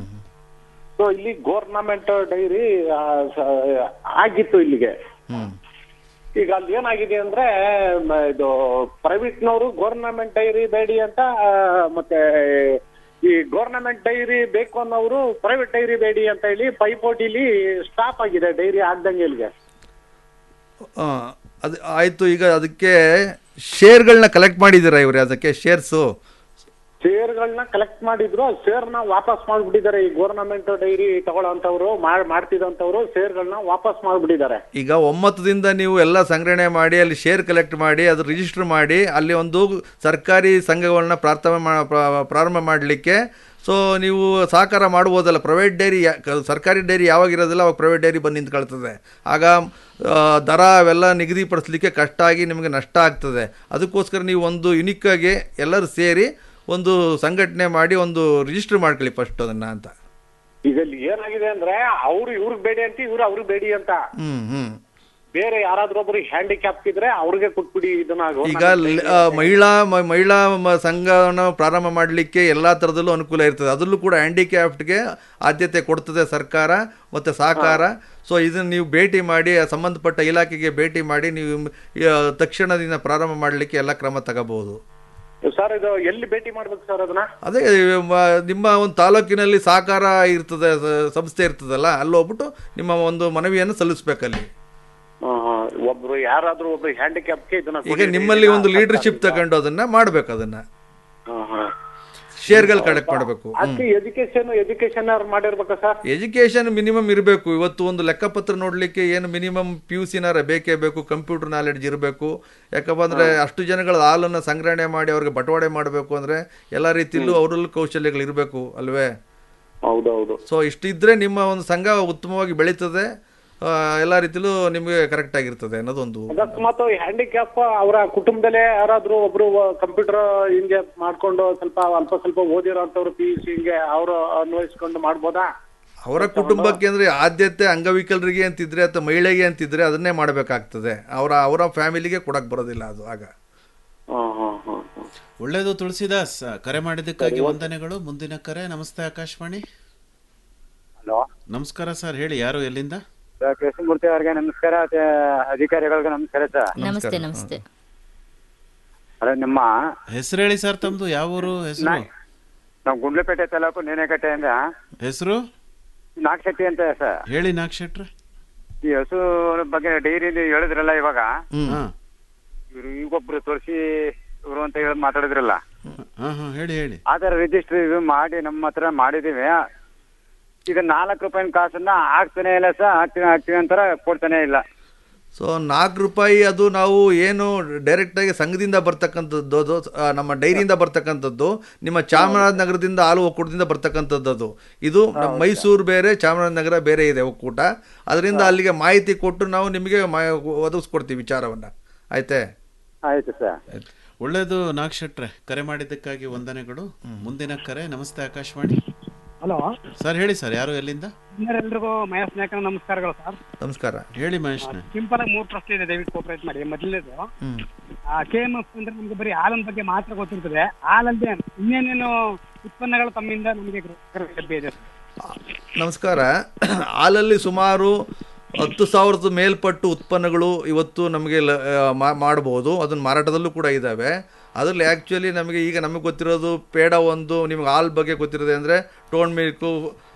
ಸೊ ಇಲ್ಲಿ ಗೋರ್ನಮೆಂಟ್ ಡೈರಿ ಆಗಿತ್ತು ಇಲ್ಲಿಗೆ ಈಗ ಅಲ್ಲಿ ಏನಾಗಿದೆ ಅಂದ್ರೆ ಮ- ಇದು ಪ್ರೈವೇಟ್ನವರು ಗೋರ್ನಮೆಂಟ್ ಡೈರಿ ಬೇಡಿ ಅಂತ ಆ, ಮತ್ತೆ ಈ ಗೋರ್ನಮೆಂಟ್ ಡೈರಿ ಬೇಕು ಅನ್ನೋರು ಪ್ರೈವೇಟ್ ಡೈರಿ ಬೇಡಿ ಅಂತ ಹೇಳಿ ಪೈಪೋಟಿಲಿ ಸ್ಟಾಪ್ ಆಗಿದೆ ಡೈರಿ ಆಗ್ದಂಗೆ ಇಲ್ಲಿಗೆ ಆ, ಅದು ಆಯಿತು ಈಗ ಅದಕ್ಕೆ ಶೇರ್ಗಳನ್ನ ಕಲೆಕ್ಟ್ ಮಾಡಿದ್ದೀರಾ ಇವ್ರೆ ಅದಕ್ಕೆ ಶೇರ್ಸು ಶೇರ್ಗಳನ್ನ ಕಲೆಕ್ಟ್ ಮಾಡಿದ್ರು ಆ ಶೇರ್ನ ವಾಪಸ್ ಮಾಡ್ಬಿಟ್ಟಿದ್ದಾರೆ ಈ ಗೋರ್ನಮೆಂಟ್ ಡೈರಿ ತಗೊಳ್ಳೋಂಥವ್ರು ಮಾಡ್ ಮಾಡ್ತಿದಂತವ್ರು ಶೇರ್ಗಳನ್ನ ವಾಪಸ್ ಮಾಡ್ಬಿಟ್ಟಿದ್ದಾರೆ ಈಗ ಒಮ್ಮತದಿಂದ ನೀವು ಎಲ್ಲ ಸಂಗ್ರಹಣೆ ಮಾಡಿ ಅಲ್ಲಿ ಶೇರ್ ಕಲೆಕ್ಟ್ ಮಾಡಿ ಅದು ರಿಜಿಸ್ಟರ್ ಮಾಡಿ ಅಲ್ಲಿ ಒಂದು ಸರ್ಕಾರಿ ಸಂಘಗಳನ್ನ ಪ್ರಾರ್ಥನೆ ಮಾ ಪ್ರ- ಪ್ರಾರಂಭ ಮಾಡಲಿಕ್ಕೆ ಸೊ ನೀವು ಸಹಕಾರ ಮಾಡ್ಬೋದಲ್ಲ ಪ್ರೈವೇಟ್ ಡೈರಿ ಯಾ- ಕ- ಸರ್ಕಾರಿ ಡೈರಿ ಯಾವಾಗ ಇರೋದಿಲ್ಲ ಅವಾಗ ಪ್ರೈವೇಟ್ ಡೈರಿ ಬಂದು ನಿಂತ್ಕೊಳ್ತದೆ ಆಗ ಆ, ದರ ಅವೆಲ್ಲ ನಿಗದಿಪಡಿಸ್ಲಿಕ್ಕೆ ಕಷ್ಟ ಆಗಿ ನಿಮಗೆ ನಷ್ಟ ಆಗ್ತದೆ ಅದಕ್ಕೋಸ್ಕರ ನೀವು ಒಂದು ಯುನಿಕ್ಕಾಗಿ ಎಲ್ಲರೂ ಸೇರಿ ಒಂದು ಸಂಘಟನೆ ಮಾಡಿ ಒಂದು ರಿಜಿಸ್ಟರ್ ಮಾಡ್ಕೊಳ್ಳಿ ಫಸ್ಟ್ ಅದನ್ನು ಅಂತ ಈಗ ಇಲ್ಲಿ ಏನಾಗಿದೆ ಅಂದ್ರೆ ಅವ್ರು ಇವ್ರಿಗೆ ಬೇಡಿ ಅಂತ ಇವ್ರು ಅವ್ರಿಗೆ ಬೇಡಿ ಅಂತ ಹ್ಞೂ ಹ್ಞೂ ಬೇರೆ ಯಾರಾದ್ರೂ ಒಬ್ರು ಹ್ಯಾಂಡಿಕ್ಯಾಪ್ ಇದ್ರೆ ಅವ್ರಿಗೆ ಕೊಟ್ಬಿಡಿ ಇದನ್ನ ಈಗ ಲ- ಆ, ಮಹಿಳಾ ಮ- ಮಹಿಳಾ ಮ- ಸಂಘವನ್ನು ಪ್ರಾರಂಭ ಮಾಡಲಿಕ್ಕೆ ಎಲ್ಲಾ ತರದಲ್ಲೂ ಅನುಕೂಲ ಇರ್ತದೆ ಅದರಲ್ಲೂ ಕೂಡ ಹ್ಯಾಂಡಿಕ್ಯಾಪ್ಟ್ಗೆ ಆದ್ಯತೆ ಕೊಡ್ತದೆ ಸರ್ಕಾರ ಮತ್ತೆ ಸಹಕಾರ ಸೊ ಇದನ್ನ ನೀವು ಭೇಟಿ ಮಾಡಿ ಆ ಸಂಬಂಧಪಟ್ಟ ಇಲಾಖೆಗೆ ಭೇಟಿ ಮಾಡಿ ನೀವು ಆ, ತಕ್ಷಣದಿಂದ ಪ್ರಾರಂಭ ಮಾಡಲಿಕ್ಕೆ ಎಲ್ಲ ಕ್ರಮ ತಗೋಬಹುದು ಸರ್ ಇದು ಎಲ್ಲಿ ಭೇಟಿ ಮಾಡ್ಬೇಕು ಸರ್ ಅದನ್ನ ಅದೇ ಮ- ನಿಮ್ಮ ಒಂದು ತಾಲೂಕಿನಲ್ಲಿ ಸಹಕಾರ ಇರ್ತದೆ ಸ- ಸಂಸ್ಥೆ ಇರ್ತದಲ್ಲ ಅಲ್ಲಿ ಹೋಗ್ಬಿಟ್ಟು ನಿಮ್ಮ ಒಂದು ಮನವಿಯನ್ನು ಸಲ್ಲಿಸ್ಬೇಕಲ್ಲಿ ಹಾ, ಹಾ. ಒಬ್ರು ಯಾರಾದ್ರೂ ಒಬ್ರು ಹ್ಯಾಂಡಿಕ್ಯಾಪ್ಗೆ ಇದನ್ನ ಈಗ ಕೊಡಿ. ನಿಮ್ಮಲ್ಲಿ ಒಂದು ಲೀಡರ್ಶಿಪ್ ತಗೊಂಡು ಅದನ್ನ ಮಾಡ್ಬೇಕು ಅದನ್ನ ಹಾ, ಹಾ. ಶೇರ್ಗಳು ಕಲೆಕ್ಟ್ ಮಾಡಬೇಕು ಅದಕ್ಕೆ ಎಜುಕೇಶನ್ ಎಜುಕೇಶನ್ ಅವ್ರು ಮಾಡಿರ್ಬೇಕಾ ಸರ್ ಎಜುಕೇಶನ್ ಮಿನಿಮಮ್ ಇರಬೇಕು ಇವತ್ತು ಒಂದು ಲೆಕ್ಕಪತ್ರ ನೋಡ್ಲಿಕ್ಕೆ ಏನು ಮಿನಿಮಮ್ ಪಿ ಯು ಸಿನಾರ ಬೇಕೇ ಬೇಕು ಕಂಪ್ಯೂಟರ್ ನಾಲೆಡ್ಜ್ ಇರಬೇಕು ಯಾಕಪ್ಪ ಅಂದ್ರೆ ಅಷ್ಟು ಜನಗಳ ಹಾಲನ್ನು ಸಂಗ್ರಹಣೆ ಮಾಡಿ ಅವ್ರಿಗೆ ಬಟವಾಡೆ ಮಾಡಬೇಕು ಅಂದ್ರೆ ಎಲ್ಲ ರೀತಿಯಲ್ಲೂ ಅವರಲ್ಲೂ ಕೌಶಲ್ಯಗಳು ಇರಬೇಕು ಅಲ್ವೇ ಹೌದೌದು ಸೊ ಇಷ್ಟಿದ್ರೆ ನಿಮ್ಮ ಒಂದು ಸಂಘ ಉತ್ತಮವಾಗಿ ಬೆಳೀತದೆ ಆ, ಎಲ್ಲ ರೀತಿಲೂ ನಿಮಗೆ ಕರೆಕ್ಟ್ ಆಗಿರ್ತದೆ ಅನ್ನೋದೊಂದು ಅಕಸ್ಮಾತ್ ಹ್ಯಾಂಡಿಕ್ಯಾಪ್ ಅವರ ಕುಟುಂಬದಲ್ಲೇ ಯಾರಾದ್ರೂ ಒಬ್ರು ಕಂಪ್ಯೂಟರ್ ಹಿಂಗೆ ಮಾಡ್ಕೊಂಡು ಸ್ವಲ್ಪ ಅಲ್ಪ ಸ್ವಲ್ಪ ಓದಿರೋಂಥವ್ರು ಪಿ ಯು ಸಿ ಹಿಂಗೆ ಅವರು ಅನ್ವಯಿಸ್ಕೊಂಡು ಮಾಡ್ಬೋದಾ ಅವರ ಕುಟುಂಬಕ್ಕೆ ಅಂದ್ರೆ ಆದ್ಯತೆ ಅಂಗವಿಕಲರಿಗೆ ಅಂತಿದ್ರೆ ಅಥವಾ ಮಹಿಳೆಗೆ ಅಂತಿದ್ರೆ ಅದನ್ನೇ ಮಾಡಬೇಕಾಗ್ತದೆ ಅವರ ಅವರ ಫ್ಯಾಮಿಲಿಗೆ ಕೊಡಕ್ ಬರೋದಿಲ್ಲ ಅದು ಆಗ ಒಳ್ಳೇದು ತುಳಸಿದಾಸ್ ಕರೆ ಮಾಡಿದ್ದಕ್ಕಾಗಿ ವಂದನೆಗಳು ಮುಂದಿನ ಕರೆ ನಮಸ್ತೆ ಆಕಾಶವಾಣಿ ಹಲೋ ನಮಸ್ಕಾರ ಸರ್ ಹೇಳಿ ಯಾರು ಎಲ್ಲಿಂದ ಸರ್ ಕೃಷ್ಣಮೂರ್ತಿ ಅವರಿಗೆ ನಮಸ್ಕಾರ ಮತ್ತೆ ಅಧಿಕಾರಿಗಳಿಗೆ ನಮಸ್ಕಾರ ಸರ್ ನಮಸ್ತೆ ನಮಸ್ತೆ ಅದೇ ನಿಮ್ಮ ಹೆಸರು ಹೇಳಿ ಸರ್ ತಮ್ದು ಯಾವ ಊರು ಹೆಸರು ನಾವು ಗುಂಡ್ಲುಪೇಟೆ ತಾಲೂಕು ನೇನೆಕಟ್ಟೆಯಿಂದ ಹೆಸರು ನಾಗಶೆಟ್ಟಿ ಅಂತ ಸರ್ ಹೇಳಿ ನಾಗಶೆಟ್ರೆ ಈ ಹಸು ಬಗ್ಗೆ ಡೈರಿ ಹೇಳಿದ್ರಲ್ಲ ಇವಾಗ ಹಾ ಇವರು ಈಗೊಬ್ರು ತೋರಿಸಿ ಇವರು ಅಂತ ಹೇಳಿ ಮಾತಾಡಿದ್ರಲ್ಲ ಹಾ ಹಾ ಹೇಳಿ ಹೇಳಿ ಆ ಥರ ರಿಜಿಸ್ಟ್ರಿ ಇದು ಮಾಡಿ ನಮ್ಮ ಹತ್ರ ಮಾಡಿದೀವಿ ಈಗ ನಾಲ್ಕು ರೂಪಾಯಿನ ಕಾಸನ್ನ ಹಾಕ್ತಾನೆ ಇಲ್ಲ ಸರ್ ಹಾಕ್ತೀವಿ ಹಾಕ್ತೀವಿ ಅಂತಾರ ಕೊಡ್ತಾನೆ ಇಲ್ಲ ಸೊ ನಾಲ್ಕು ರೂಪಾಯಿ ಅದು ನಾವು ಏನು ಡೈರೆಕ್ಟಾಗಿ ಸಂಘದಿಂದ ಬರ್ತಕ್ಕಂಥದ್ದು ಅದು, ಆ, ನಮ್ಮ ಡೈರಿಯಿಂದ ಬರ್ತಕ್ಕಂಥದ್ದು ನಿಮ್ಮ ಚಾಮರಾಜನಗರದಿಂದ ಹಾಲು ಒಕ್ಕೂಟದಿಂದ ಬರ್ತಕ್ಕಂಥದ್ದು ಅದು ಇದು ನಮ್ಮ ಮೈಸೂರು ಬೇರೆ ಚಾಮರಾಜನಗರ ಬೇರೆ ಇದೆ ಒಕ್ಕೂಟ ಅದರಿಂದ ಅಲ್ಲಿಗೆ ಮಾಹಿತಿ ಕೊಟ್ಟು ನಾವು ನಿಮಗೆ ಮಾ ಒದಗಿಸ್ಕೊಡ್ತೀವಿ ವಿಚಾರವನ್ನು ಆಯ್ತೆ ಆಯ್ತು ಸರ್ ಒಳ್ಳೇದು ನಾಗಶೆಟ್ರೆ ಕರೆ ಮಾಡಿದ್ದಕ್ಕಾಗಿ ವಂದನೆಗಳು ಮುಂದಿನ ಕರೆ ನಮಸ್ತೆ ಆಕಾಶವಾಣಿ ಹಲೋ ಸರ್ ಹೇಳಿ ಸರ್ ಯಾರು ಎಲ್ಲಿಂದ ಎಲ್ರಿಗೂ ಮಹೇಶ್ ನಾಯಕ ನಮಸ್ಕಾರಗಳು ಸರ್ ನಮಸ್ಕಾರ ಹೇಳಿ ಮಹೇಶ್ನ ಸಿಂಪಲ್ ಆಗಿ ಮೂರು ಪ್ರಶ್ನೆ ಇದೆ ದಯವಿಟ್ಟು ಕೋಪರೇಟ್ ಮಾಡಿ ಮೊದಲನೇದು ಹ್ಮ್ ಕೆ ಎಂ ಎಫ್ ಅಂದ್ರೆ ನಮ್ಗೆ ಬರೀ ಹಾಲಿನ ಬಗ್ಗೆ ಮಾತ್ರ ಗೊತ್ತಿರ್ತದೆ ಹಾಲಲ್ಲದೆ ಇನ್ನೇನೇನು ಉತ್ಪನ್ನಗಳು ತಮ್ಮಿಂದ ನಮಗೆ ಲಭ್ಯ ಇದೆ ನಮಸ್ಕಾರ ಹಾಲಲ್ಲಿ ಸುಮಾರು ಹತ್ತು ಸಾವಿರದ ಮೇಲ್ಪಟ್ಟು ಉತ್ಪನ್ನಗಳು ಇವತ್ತು ನಮಗೆ ಲ ಮಾ- ಮಾಡ್ಬೋದು ಅದನ್ನು ಮಾರಾಟದಲ್ಲೂ ಕೂಡ ಇದ್ದಾವೆ ಅದರಲ್ಲಿ ಆ್ಯಕ್ಚುಲಿ ನಮಗೆ ಈಗ ನಮಗೆ ಗೊತ್ತಿರೋದು ಪೇಡ ಒಂದು ನಿಮ್ಗೆ ಹಾಲು ಬಗ್ಗೆ ಗೊತ್ತಿರೋದೆ ಅಂದರೆ tone milk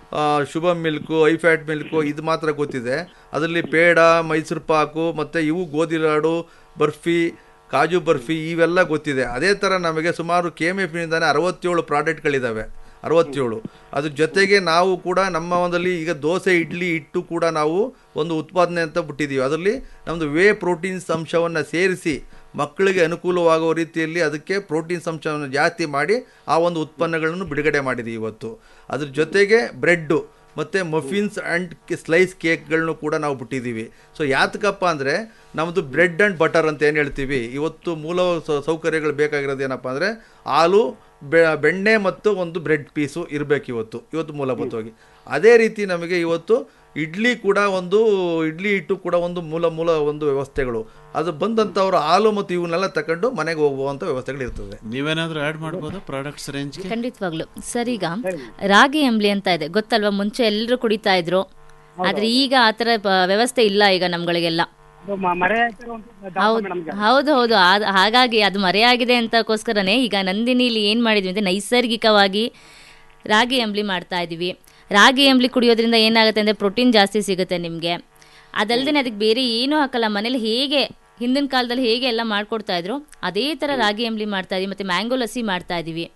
Shubha milk high fat milk ಇದು ಮಾತ್ರ ಗೊತ್ತಿದೆ ಅದರಲ್ಲಿ ಪೇಡ ಮೈಸೂರು ಪಾಕು ಮತ್ತು ಇವು ಗೋಧಿ ಲಾಡು ಬರ್ಫಿ ಕಾಜು ಬರ್ಫಿ ಇವೆಲ್ಲ ಗೊತ್ತಿದೆ ಅದೇ ಥರ ನಮಗೆ ಸುಮಾರು ಕೆ ಎಮ್ ಎಫ್ನಿಂದಾನೆ ಅರವತ್ತೇಳು ಪ್ರಾಡಕ್ಟ್ಗಳಿದ್ದಾವೆ ಅರವತ್ತೇಳು ಅದ್ರ ಜೊತೆಗೆ ನಾವು ಕೂಡ ನಮ್ಮ ಒಂದಲ್ಲಿ ಈಗ ದೋಸೆ ಇಡ್ಲಿ ಹಿಟ್ಟು ಕೂಡ ನಾವು ಒಂದು ಉತ್ಪಾದನೆ ಅಂತ ಬಿಟ್ಟಿದ್ದೀವಿ ಅದರಲ್ಲಿ ನಮ್ಮದು ವೇ ಪ್ರೋಟೀನ್ಸ್ ಅಂಶವನ್ನು ಸೇರಿಸಿ ಮಕ್ಕಳಿಗೆ ಅನುಕೂಲವಾಗುವ ರೀತಿಯಲ್ಲಿ ಅದಕ್ಕೆ ಪ್ರೋಟೀನ್ಸ್ ಅಂಶವನ್ನು ಜಾಸ್ತಿ ಮಾಡಿ ಆ ಒಂದು ಉತ್ಪನ್ನಗಳನ್ನು ಬಿಡುಗಡೆ ಮಾಡಿದ್ದೀವಿ ಇವತ್ತು ಅದ್ರ ಜೊತೆಗೆ ಬ್ರೆಡ್ಡು ಮತ್ತು ಮಫಿನ್ಸ್ ಆ್ಯಂಡ್ ಸ್ಲೈಸ್ ಕೇಕ್ಗಳನ್ನು ಕೂಡ ನಾವು ಬಿಟ್ಟಿದ್ದೀವಿ ಸೊ ಯಾತಕಪ್ಪ ಅಂದರೆ ನಮ್ಮದು ಬ್ರೆಡ್ ಆ್ಯಂಡ್ ಬಟರ್ ಅಂತ ಏನು ಹೇಳ್ತೀವಿ ಇವತ್ತು ಮೂಲ ಸೌ- ಸೌಕರ್ಯಗಳು ಬೇಕಾಗಿರೋದು ಏನಪ್ಪ ಅಂದರೆ ಹಾಲು ಬೆ ಬೆಣ್ಣೆ ಮತ್ತು ಒಂದು ಬ್ರೆಡ್ ಪೀಸು ಇರಬೇಕು ಇವತ್ತು ಇವತ್ತು ಮೂಲಭೂತವಾಗಿ ಅದೇ ರೀತಿ ನಮಗೆ ಇವತ್ತು ಇಡ್ಲಿ ಕೂಡ ಒಂದು ಇಡ್ಲಿ ಹಿಟ್ಟು ಕೂಡ ಒಂದು ಮೂಲ ಮೂಲ ಒಂದು ವ್ಯವಸ್ಥೆಗಳು ಅದು ಬಂದಂಥವ್ರು ಹಾಲು ಮತ್ತು ಇವನ್ನೆಲ್ಲ ತಗೊಂಡು ಮನೆಗೆ ಹೋಗುವಂಥ ವ್ಯವಸ್ಥೆಗಳು ಇರ್ತದೆ ನೀವೇನಾದ್ರೂ ಆಡ್ ಮಾಡ್ಬೋದಾ ಪ್ರಾಡಕ್ಟ್ಸ್ ರೇಂಜ್ಗೆ ಖಂಡಿತವಾಗ್ಲು ಸರ್ ಈಗ ರಾಗಿ ಅಂಬ್ಲಿ ಅಂತ ಇದೆ ಗೊತ್ತಲ್ವಾ ಮುಂಚೆ ಎಲ್ಲರೂ ಕುಡಿತಾ ಇದ್ರು ಆದ್ರೆ ಈಗ ಆ ಥರ ಪ- ವ್ಯವಸ್ಥೆ ಇಲ್ಲ ಈಗ ನಮ್ಗಳಿಗೆಲ್ಲ ಅದು ಮ- ಮರೆ ಆಗ್ತಿರುವಂತ ದಾಪ ಹೌದು ಮೇಡಮ್ಗೆ. ಹೌದು ಹೌದು ಆದ್- ಹಾಗಾಗಿ ಅದು ಮರೆಯಾಗಿದೆ ಅಂತಕ್ಕೋಸ್ಕರನೇ ಈಗ ನಂದಿನಿಲಿ ಏನು ಮಾಡಿದ್ವಿ ಅಂದರೆ ನೈಸರ್ಗಿಕವಾಗಿ ರಾಗಿ ಅಂಬ್ಲಿ ಮಾಡ್ತಾ ಇದೀವಿ ರಾಗಿ ಅಂಬ್ಲಿ ಕುಡಿಯೋದ್ರಿಂದ ಏನಾಗುತ್ತೆ ಅಂದರೆ ಪ್ರೋಟೀನ್ ಜಾಸ್ತಿ ಸಿಗುತ್ತೆ ನಿಮಗೆ ಅದಲ್ಲದೆ ಅದಕ್ಕೆ ಬೇರೆ ಏನೂ ಹಾಕಲ್ಲ ಮನೇಲಿ ಹೇಗೆ ಹಿಂದಿನ ಕಾಲದಲ್ಲಿ ಹೇಗೆ ಎಲ್ಲ ಮಾಡ್ಕೊಡ್ತಾ ಇದ್ರು ಅದೇ ಥರ ರಾಗಿ ಅಂಬ್ಲಿ ಮಾಡ್ತಾ ಇದೀವಿ ಮತ್ತು ಮ್ಯಾಂಗೋ ಲಸ್ಸಿ ಮಾಡ್ತಾ ಇದೀವಿ